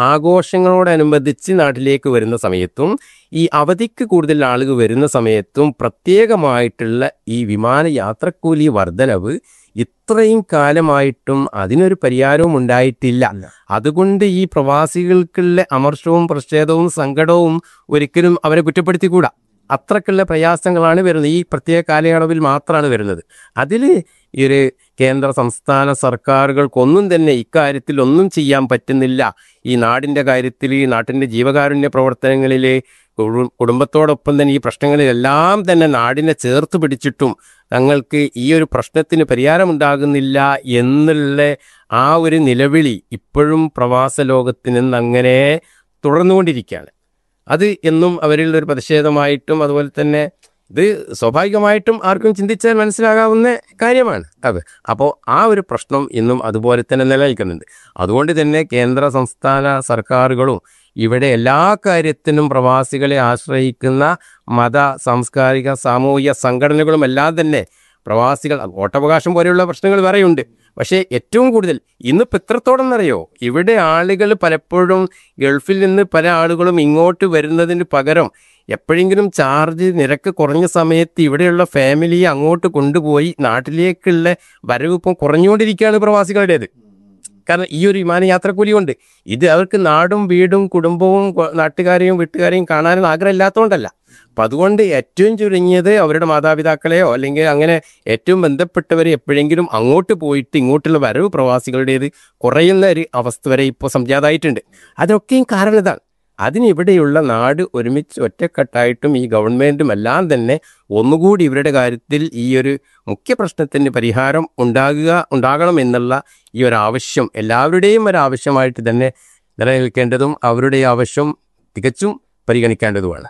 ആഘോഷങ്ങളോടനുബന്ധിച്ച് നാട്ടിലേക്ക് വരുന്ന സമയത്തും ഈ അവധിക്ക് കൂടുതൽ ആളുകൾ വരുന്ന സമയത്തും പ്രത്യേകമായിട്ടുള്ള ഈ വിമാന യാത്രക്കൂലി വർധനവ് ഇത്രയും കാലമായിട്ടും അതിനൊരു പരിഹാരവും ഉണ്ടായിട്ടില്ല അതുകൊണ്ട് ഈ പ്രവാസികൾക്കുള്ള അമർഷവും പ്രതിഷേധവും സങ്കടവും ഒരിക്കലും അവരെ കുറ്റപ്പെടുത്തിക്കൂടാ അത്രക്കുള്ള പ്രയാസങ്ങളാണ് വരുന്നത് ഈ പ്രത്യേക കാലയളവിൽ മാത്രമാണ് വരുന്നത് അതിൽ ഈ ഒരു കേന്ദ്ര സംസ്ഥാന സർക്കാരുകൾക്കൊന്നും തന്നെ ഇക്കാര്യത്തിൽ ഒന്നും ചെയ്യാൻ പറ്റുന്നില്ല ഈ നാടിൻ്റെ കാര്യത്തിൽ ഈ നാട്ടിൻ്റെ ജീവകാരുണ്യ പ്രവർത്തനങ്ങളിൽ കുടു- കുടുംബത്തോടൊപ്പം തന്നെ ഈ പ്രശ്നങ്ങളിലെല്ലാം തന്നെ നാടിനെ ചേർത്ത് പിടിച്ചിട്ടും തങ്ങൾക്ക് ഈ ഒരു പ്രശ്നത്തിന് പരിഹാരമുണ്ടാകുന്നില്ല എന്നുള്ള ആ ഒരു നിലവിളി ഇപ്പോഴും പ്രവാസ ലോകത്തിൽ നിന്ന് അങ്ങനെ തുടർന്നുകൊണ്ടിരിക്കുകയാണ് അത് എന്നും അവരിൽ ഒരു പ്രതിഷേധമായിട്ടും അതുപോലെ തന്നെ ഇത് സ്വാഭാവികമായിട്ടും ആർക്കും ചിന്തിച്ചാൽ മനസ്സിലാകാവുന്ന കാര്യമാണ് അത് അപ്പോൾ ആ ഒരു പ്രശ്നം ഇന്നും അതുപോലെ തന്നെ നിലനിൽക്കുന്നുണ്ട് അതുകൊണ്ട് തന്നെ കേന്ദ്ര സംസ്ഥാന സർക്കാരുകളും ഇവിടെ എല്ലാ കാര്യത്തിനും പ്രവാസികളെ ആശ്രയിക്കുന്ന മത സാംസ്കാരിക സാമൂഹിക സംഘടനകളും എല്ലാം തന്നെ പ്രവാസികൾ വോട്ടവകാശം പോലെയുള്ള പ്രശ്നങ്ങൾ വേറെയുണ്ട് പക്ഷേ ഏറ്റവും കൂടുതൽ ഇന്നിപ്പോൾ എത്രത്തോളം എന്നറിയോ ഇവിടെ ആളുകൾ പലപ്പോഴും ഗൾഫിൽ നിന്ന് പല ആളുകളും ഇങ്ങോട്ട് വരുന്നതിന് പകരം എപ്പോഴെങ്കിലും ചാർജ് നിരക്ക് കുറഞ്ഞ സമയത്ത് ഇവിടെയുള്ള ഫാമിലിയെ അങ്ങോട്ട് കൊണ്ടുപോയി നാട്ടിലേക്കുള്ള വരവ് ഇപ്പം കുറഞ്ഞുകൊണ്ടിരിക്കുകയാണ് പ്രവാസികളുടേത് കാരണം ഈ ഒരു വിമാനയാത്രക്കൂലി കൊണ്ട് ഇത് അവർക്ക് നാടും വീടും കുടുംബവും കൊ- നാട്ടുകാരെയും വീട്ടുകാരെയും കാണാനും ആഗ്രഹമില്ലാത്തതുകൊണ്ടല്ല അപ്പം അതുകൊണ്ട് ഏറ്റവും ചുരുങ്ങിയത് അവരുടെ മാതാപിതാക്കളെയോ അല്ലെങ്കിൽ അങ്ങനെ ഏറ്റവും ബന്ധപ്പെട്ടവരെ എപ്പോഴെങ്കിലും അങ്ങോട്ട് പോയിട്ട് ഇങ്ങോട്ടുള്ള വരവ് പ്രവാസികളുടേത് കുറയുന്ന ഒരു അവസ്ഥ വരെ ഇപ്പോൾ സംജാതമായിട്ടുണ്ട് അതൊക്കെയും കാരണം ഇതാണ് അതിന് ഇവിടെയുള്ള നാട് ഒരുമിച്ച് ഒറ്റക്കെട്ടായിട്ടും ഈ ഗവൺമെൻറ്റും എല്ലാം തന്നെ ഒന്നുകൂടി ഇവരുടെ കാര്യത്തിൽ ഈ ഒരു മുഖ്യ പ്രശ്നത്തിന് പരിഹാരം ഉണ്ടാകുക ഉണ്ടാകണം എന്നുള്ള ഈ ഒരു ആവശ്യം എല്ലാവരുടെയും ഒരു ആവശ്യമായിട്ട് തന്നെ നിലനിൽക്കേണ്ടതും അവരുടെ ആവശ്യം തികച്ചും പരിഗണിക്കേണ്ടതുമാണ്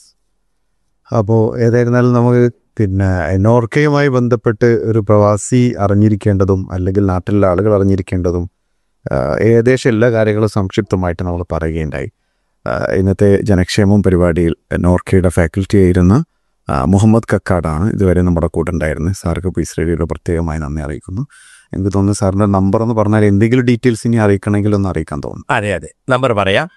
അപ്പോൾ ഏതായിരുന്നാലും നമുക്ക് പിന്നെ നോർക്കയുമായി ബന്ധപ്പെട്ട് ഒരു പ്രവാസി അറിഞ്ഞിരിക്കേണ്ടതും അല്ലെങ്കിൽ നാട്ടിലുള്ള ആളുകൾ അറിഞ്ഞിരിക്കേണ്ടതും ആ, ഏകദേശം എല്ലാ കാര്യങ്ങളും സംക്ഷിപ്തമായിട്ട് നമ്മൾ പറയുകയുണ്ടായി ആ, ഇന്നത്തെ ജനക്ഷേമം പരിപാടിയിൽ നോർക്കയുടെ ഫാക്കൽറ്റി ആയിരുന്ന ആ, മുഹമ്മദ് കക്കാടാണ് ഇതുവരെ നമ്മുടെ കൂടെ ഉണ്ടായിരുന്നത് സാർക്ക് പീസ് റേഡിയോയുടെ പ്രത്യേകമായി നന്ദി അറിയിക്കുന്നു എനിക്ക് തോന്നുന്നു സാറിൻ്റെ നമ്പർ എന്ന് പറഞ്ഞാൽ എന്തെങ്കിലും ഡീറ്റെയിൽസ് ഇനി അറിയിക്കണമെങ്കിൽ ഒന്ന് അറിയിക്കാൻ തോന്നുന്നു അതെ അതെ നമ്പർ പറയാം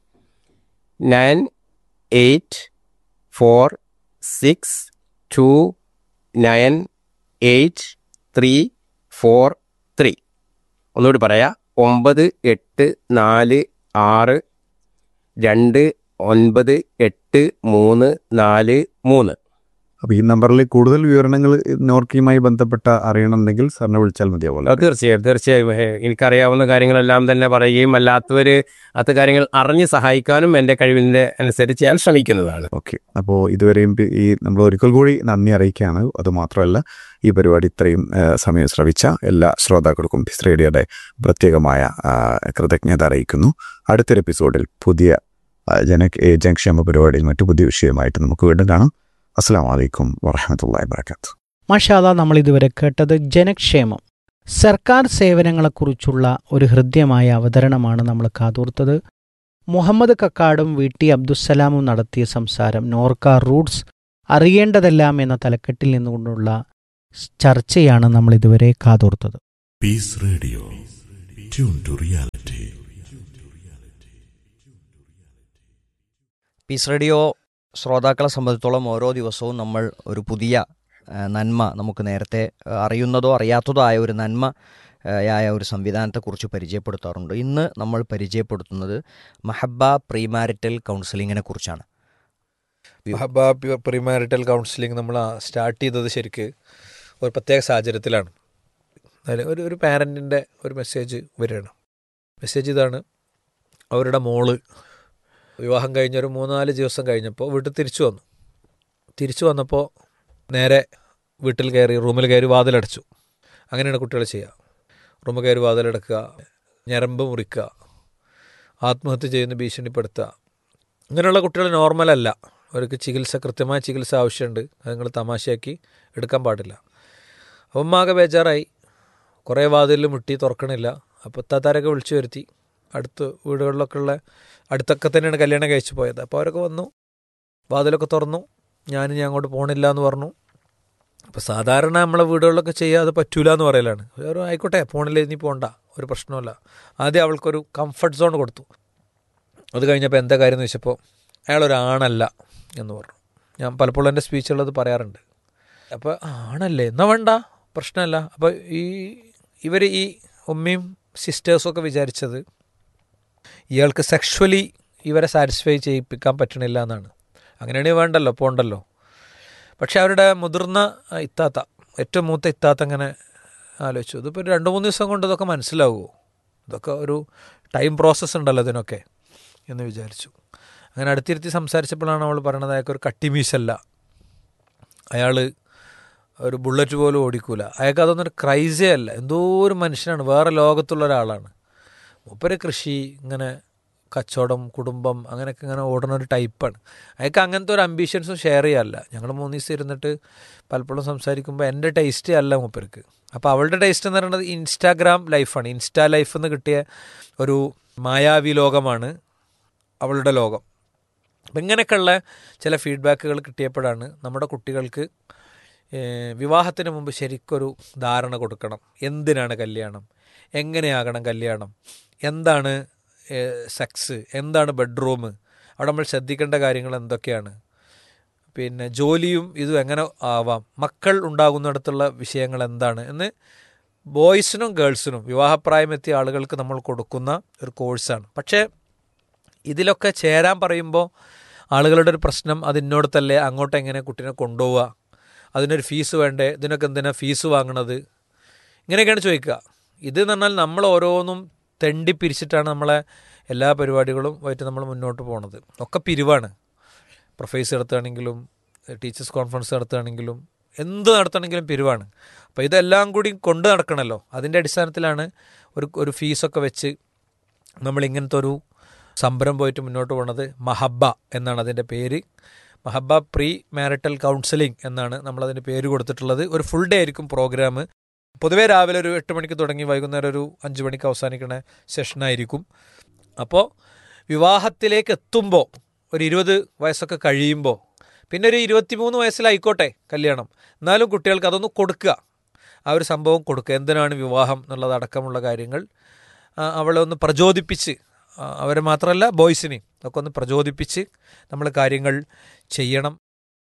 nine eight four six two nine eight three four three ഒന്നുകൂടി പറയാം ഒമ്പത് എട്ട് നാല് ആറ് രണ്ട് ഒൻപത് എട്ട് മൂന്ന് നാല് മൂന്ന് അപ്പോൾ ഈ നമ്പറിൽ കൂടുതൽ വിവരണങ്ങൾ നോർക്കയുമായി ബന്ധപ്പെട്ട അറിയണമെന്നുണ്ടെങ്കിൽ സാറിനെ വിളിച്ചാൽ മതിയാവുമല്ലോ അത് തീർച്ചയായും തീർച്ചയായും ഏ, എനിക്കറിയാവുന്ന കാര്യങ്ങളെല്ലാം തന്നെ പറയുകയും അല്ലാത്തവർ അത്ത കാര്യങ്ങൾ അറിഞ്ഞ് സഹായിക്കാനും എൻ്റെ കഴിവിൻ്റെ അനുസരിച്ച് ഞാൻ ശ്രമിക്കുന്നതാണ് ഓക്കെ അപ്പോൾ ഇതുവരെയും പി- ഈ നമ്മൾ ഒരിക്കൽ കൂടി നന്ദി അറിയിക്കുകയാണ് അതുമാത്രമല്ല ഈ പരിപാടി ഇത്രയും ആ, സമയം ശ്രവിച്ച എല്ലാ ശ്രോതാക്കൾക്കും പിസ് റേഡിയോയുടെ പ്രത്യേകമായ ആ, കൃതജ്ഞത അറിയിക്കുന്നു അടുത്തൊരു എപ്പിസോഡിൽ പുതിയ ആ, ജന ഏ, ജനക്ഷേമ പരിപാടിയിൽ മറ്റു പുതിയ വിഷയമായിട്ട് നമുക്ക് വീണ്ടും കാണാം അസ്സാം വലൈക്കും വാഹമത്തല്ലാ വാബർക്കാത്തു മാഷാല നമ്മൾ ഇതുവരെ കേട്ടത് ജനക്ഷേമം സർക്കാർ സേവനങ്ങളെക്കുറിച്ചുള്ള ഒരു ഹൃദ്യമായ അവതരണമാണ് നമ്മൾ കാതോർത്തത് മുഹമ്മദ് കക്കാടും വി ടി അബ്ദുസ്സലാമും നടത്തിയ സംസാരം നോർക്ക റൂട്ട്സ് അറിയേണ്ടതെല്ലാം എന്ന തലക്കെട്ടിൽ നിന്നുകൊണ്ടുള്ള ചർച്ചയാണ് നമ്മൾ ഇതുവരെ കാതോർത്തത് Peace Radio. Tune to reality. Peace Radio ശ്രോതാക്കളെ സംബന്ധിച്ചോളം ഓരോ ദിവസവും നമ്മൾ ഒരു പുതിയ ആ, നന്മ നമുക്ക് നേരത്തെ ആ, അറിയുന്നതോ അറിയാത്തതോ ആയ ഒരു നന്മ ആ, ആയ ഒരു സംവിധാനത്തെക്കുറിച്ച് പരിചയപ്പെടുത്താറുണ്ട് ഇന്ന് നമ്മൾ പരിചയപ്പെടുത്തുന്നത് മഹബ പ്രീമാരിറ്റൽ കൗൺസിലിങ്ങിനെ കുറിച്ചാണ് മഹബ പ്രിമാരിറ്റൽ കൗൺസിലിംഗ് നമ്മൾ സ്റ്റാർട്ട് ചെയ്തത് ശരിക്ക് ഒരു പ്രത്യേക സാഹചര്യത്തിലാണ് അതിൽ ഒരു ഒരു പാരൻറ്റിൻ്റെ ഒരു മെസ്സേജ് വരികയാണ് മെസ്സേജ് ഇതാണ് അവരുടെ മോള് വിവാഹം കഴിഞ്ഞ ഒരു മൂന്നാല് ദിവസം കഴിഞ്ഞപ്പോൾ വീട്ടിൽ തിരിച്ചു വന്നു തിരിച്ചു വന്നപ്പോൾ നേരെ വീട്ടിൽ കയറി റൂമിൽ കയറി വാതിലടച്ചു അങ്ങനെയാണ് കുട്ടികൾ ചെയ്യുക റൂമിൽ കയറി വാതിലടക്കുക ഞരമ്പ് മുറിക്കുക ആത്മഹത്യ ചെയ്യുന്ന ഭീഷണിപ്പെടുത്തുക ഇങ്ങനെയുള്ള കുട്ടികൾ നോർമലല്ല അവർക്ക് ചികിത്സ കൃത്യമായ ചികിത്സ ആവശ്യമുണ്ട് അത് നിങ്ങൾ തമാശയാക്കി എടുക്കാൻ പാടില്ല അപ്പം ആകെ ബേജാറായി കുറേ വാതിലിൽ മുട്ടി തുറക്കണില്ല അപ്പോൾ താത്താരൊക്കെ വിളിച്ചു വരുത്തി അടുത്ത് വീടുകളിലൊക്കെ ഉള്ള അടുത്തൊക്കെ തന്നെയാണ് കല്യാണം കഴിച്ചു പോയത് അപ്പോൾ അവരൊക്കെ വന്നു വാതിലൊക്കെ തുറന്നു ഞാൻ ഞാൻ അങ്ങോട്ട് പോകണില്ല എന്ന് പറഞ്ഞു അപ്പോൾ സാധാരണ നമ്മളെ വീടുകളിലൊക്കെ ചെയ്യുക അത് പറ്റൂല എന്ന് പറയലാണ് ഒരു ആയിക്കോട്ടെ പോണില്ല ഇനി പോകണ്ട ഒരു പ്രശ്നമല്ല ആദ്യം അവൾക്കൊരു കംഫർട്ട് സോൺ കൊടുത്തു അത് കഴിഞ്ഞപ്പോൾ എന്താ കാര്യം എന്ന് വെച്ചപ്പോൾ അയാളൊരാണല്ല എന്ന് പറഞ്ഞു ഞാൻ പലപ്പോഴും എൻ്റെ സ്പീച്ചുള്ളത് പറയാറുണ്ട് അപ്പോൾ ആണല്ലേ എന്നാ വേണ്ട പ്രശ്നമല്ല അപ്പോൾ ഈ ഇവർ ഈ ഉമ്മയും സിസ്റ്റേഴ്സും ഒക്കെ വിചാരിച്ചത് ഇയാൾക്ക് സെക്ഷുവലി ഇവരെ സാറ്റിസ്ഫൈ ചെയ്യിപ്പിക്കാൻ പറ്റണില്ല എന്നാണ് അങ്ങനെയാണെങ്കിൽ വേണ്ടല്ലോ പോണ്ടല്ലോ പക്ഷെ അവരുടെ മുതിർന്ന ഇത്താത്ത ഏറ്റവും മൂത്ത ഇത്താത്ത അങ്ങനെ ആലോചിച്ചു ഇതിപ്പോൾ ഒരു രണ്ട് മൂന്ന് ദിവസം കൊണ്ട് ഇതൊക്കെ മനസ്സിലാവുമോ ഇതൊക്കെ ഒരു ടൈം പ്രോസസ്സ് ഉണ്ടല്ലോ ഇതിനൊക്കെ എന്ന് വിചാരിച്ചു അങ്ങനെ അടുത്തിരുത്തി സംസാരിച്ചപ്പോഴാണ് അവൾ പറയണത് അയാൾക്ക് ഒരു കട്ടിമീശല്ല അയാൾ ഒരു ബുള്ളറ്റ് പോലും ഓടിക്കൂല അയാൾക്ക് അതൊന്നും ഒരു ക്രൈസേ അല്ല എന്തോ ഒരു മനുഷ്യനാണ് വേറെ ലോകത്തുള്ള ഒരാളാണ് മൂപ്പര് കൃഷി ഇങ്ങനെ കച്ചവടം കുടുംബം അങ്ങനെയൊക്കെ ഇങ്ങനെ ഓടുന്ന ഒരു ടൈപ്പാണ് അയാൾക്ക് അങ്ങനത്തെ ഒരു അംബീഷൻസും ഷെയർ ചെയ്യാറില്ല ഞങ്ങൾ മൂന്ന് ദിവസം ഇരുന്നിട്ട് പലപ്പോഴും സംസാരിക്കുമ്പോൾ എൻ്റെ ടേസ്റ്റ് അല്ല മൂപ്പർക്ക് അപ്പോൾ അവളുടെ ടേസ്റ്റ് എന്ന് പറയുന്നത് ഇൻസ്റ്റാഗ്രാം ലൈഫാണ് ഇൻസ്റ്റാ ലൈഫ് എന്ന് കിട്ടിയ ഒരു മായാവി ലോകമാണ് അവളുടെ ലോകം അപ്പം ഇങ്ങനെയൊക്കെയുള്ള ചില ഫീഡ്ബാക്കുകൾ കിട്ടിയപ്പോഴാണ് നമ്മുടെ കുട്ടികൾക്ക് ഏഹ്, വിവാഹത്തിന് മുമ്പ് ശരിക്കൊരു ധാരണ കൊടുക്കണം എന്തിനാണ് കല്യാണം എങ്ങനെയാകണം കല്യാണം എന്താണ് സെക്സ് എന്താണ് ബെഡ്റൂം അവിടെ നമ്മൾ ശ്രദ്ധിക്കേണ്ട കാര്യങ്ങൾ എന്തൊക്കെയാണ് പിന്നെ ജോലിയും ഇതും എങ്ങനെ ആവാം മക്കൾ ഉണ്ടാകുന്നിടത്തുള്ള വിഷയങ്ങൾ എന്താണ് എന്ന് ബോയ്സിനും ഗേൾസിനും വിവാഹപ്രായമെത്തിയ ആളുകൾക്ക് നമ്മൾ കൊടുക്കുന്ന ഒരു കോഴ്സാണ് പക്ഷേ ഇതിലൊക്കെ ചേരാൻ പറയുമ്പോൾ ആളുകളുടെ ഒരു പ്രശ്നം അത് ഇന്നോടത്തല്ലേ അങ്ങോട്ട് എങ്ങനെ കുട്ടീനെ കൊണ്ടുപോവുക അതിനൊരു ഫീസ് വേണ്ടേ ഇതിനൊക്കെ എന്തിനാ ഫീസ് വാങ്ങണത് ഇങ്ങനെയൊക്കെയാണ് ചോദിക്കുക ഇത് എന്ന് പറഞ്ഞാൽ നമ്മൾ ഓരോന്നും തെണ്ടി പിരിച്ചിട്ടാണ് നമ്മളെ എല്ലാ പരിപാടികളും ആയിട്ട് നമ്മൾ മുന്നോട്ട് പോണത് ഒക്കെ പിരിവാണ് പ്രൊഫൈസ് നടത്തുകയാണെങ്കിലും ടീച്ചേഴ്സ് കോൺഫറൻസ് നടത്തുകയാണെങ്കിലും എന്ത് നടത്തണമെങ്കിലും പിരിവാണ് അപ്പോൾ ഇതെല്ലാം കൂടി കൊണ്ട് നടക്കണമല്ലോ അതിൻ്റെ അടിസ്ഥാനത്തിലാണ് ഒരു ഒരു ഫീസൊക്കെ വെച്ച് നമ്മൾ ഇങ്ങനത്തെ ഒരു സംരംഭം പോയിട്ട് മുന്നോട്ട് പോണത് മഹബ്ബ എന്നാണ് അതിൻ്റെ പേര് മഹബ്ബ പ്രീ മാരിറ്റൽ കൗൺസിലിംഗ് എന്നാണ് നമ്മളതിന് പേര് കൊടുത്തിട്ടുള്ളത് ഒരു ഫുൾ ഡേ ആയിരിക്കും പ്രോഗ്രാം പൊതുവേ രാവിലെ ഒരു എട്ട് മണിക്ക് തുടങ്ങി വൈകുന്നേരം ഒരു അഞ്ച് മണിക്ക് അവസാനിക്കുന്ന സെഷനായിരിക്കും അപ്പോൾ വിവാഹത്തിലേക്ക് എത്തുമ്പോൾ ഒരു ഇരുപത് വയസ്സൊക്കെ കഴിയുമ്പോൾ പിന്നെ ഒരു ഇരുപത്തിമൂന്ന് വയസ്സിലായിക്കോട്ടെ കല്യാണം എന്നാലും കുട്ടികൾക്ക് അതൊന്ന് കൊടുക്കുക ആ ഒരു സംഭവം കൊടുക്കുക എന്തിനാണ് വിവാഹം എന്നുള്ളത് അടക്കമുള്ള കാര്യങ്ങൾ ആ, അവളെ ഒന്ന് പ്രചോദിപ്പിച്ച് ആ, അവരെ മാത്രമല്ല ബോയ്സിനെയും ഒക്കെ ഒന്ന് പ്രചോദിപ്പിച്ച് നമ്മൾ കാര്യങ്ങൾ ചെയ്യണം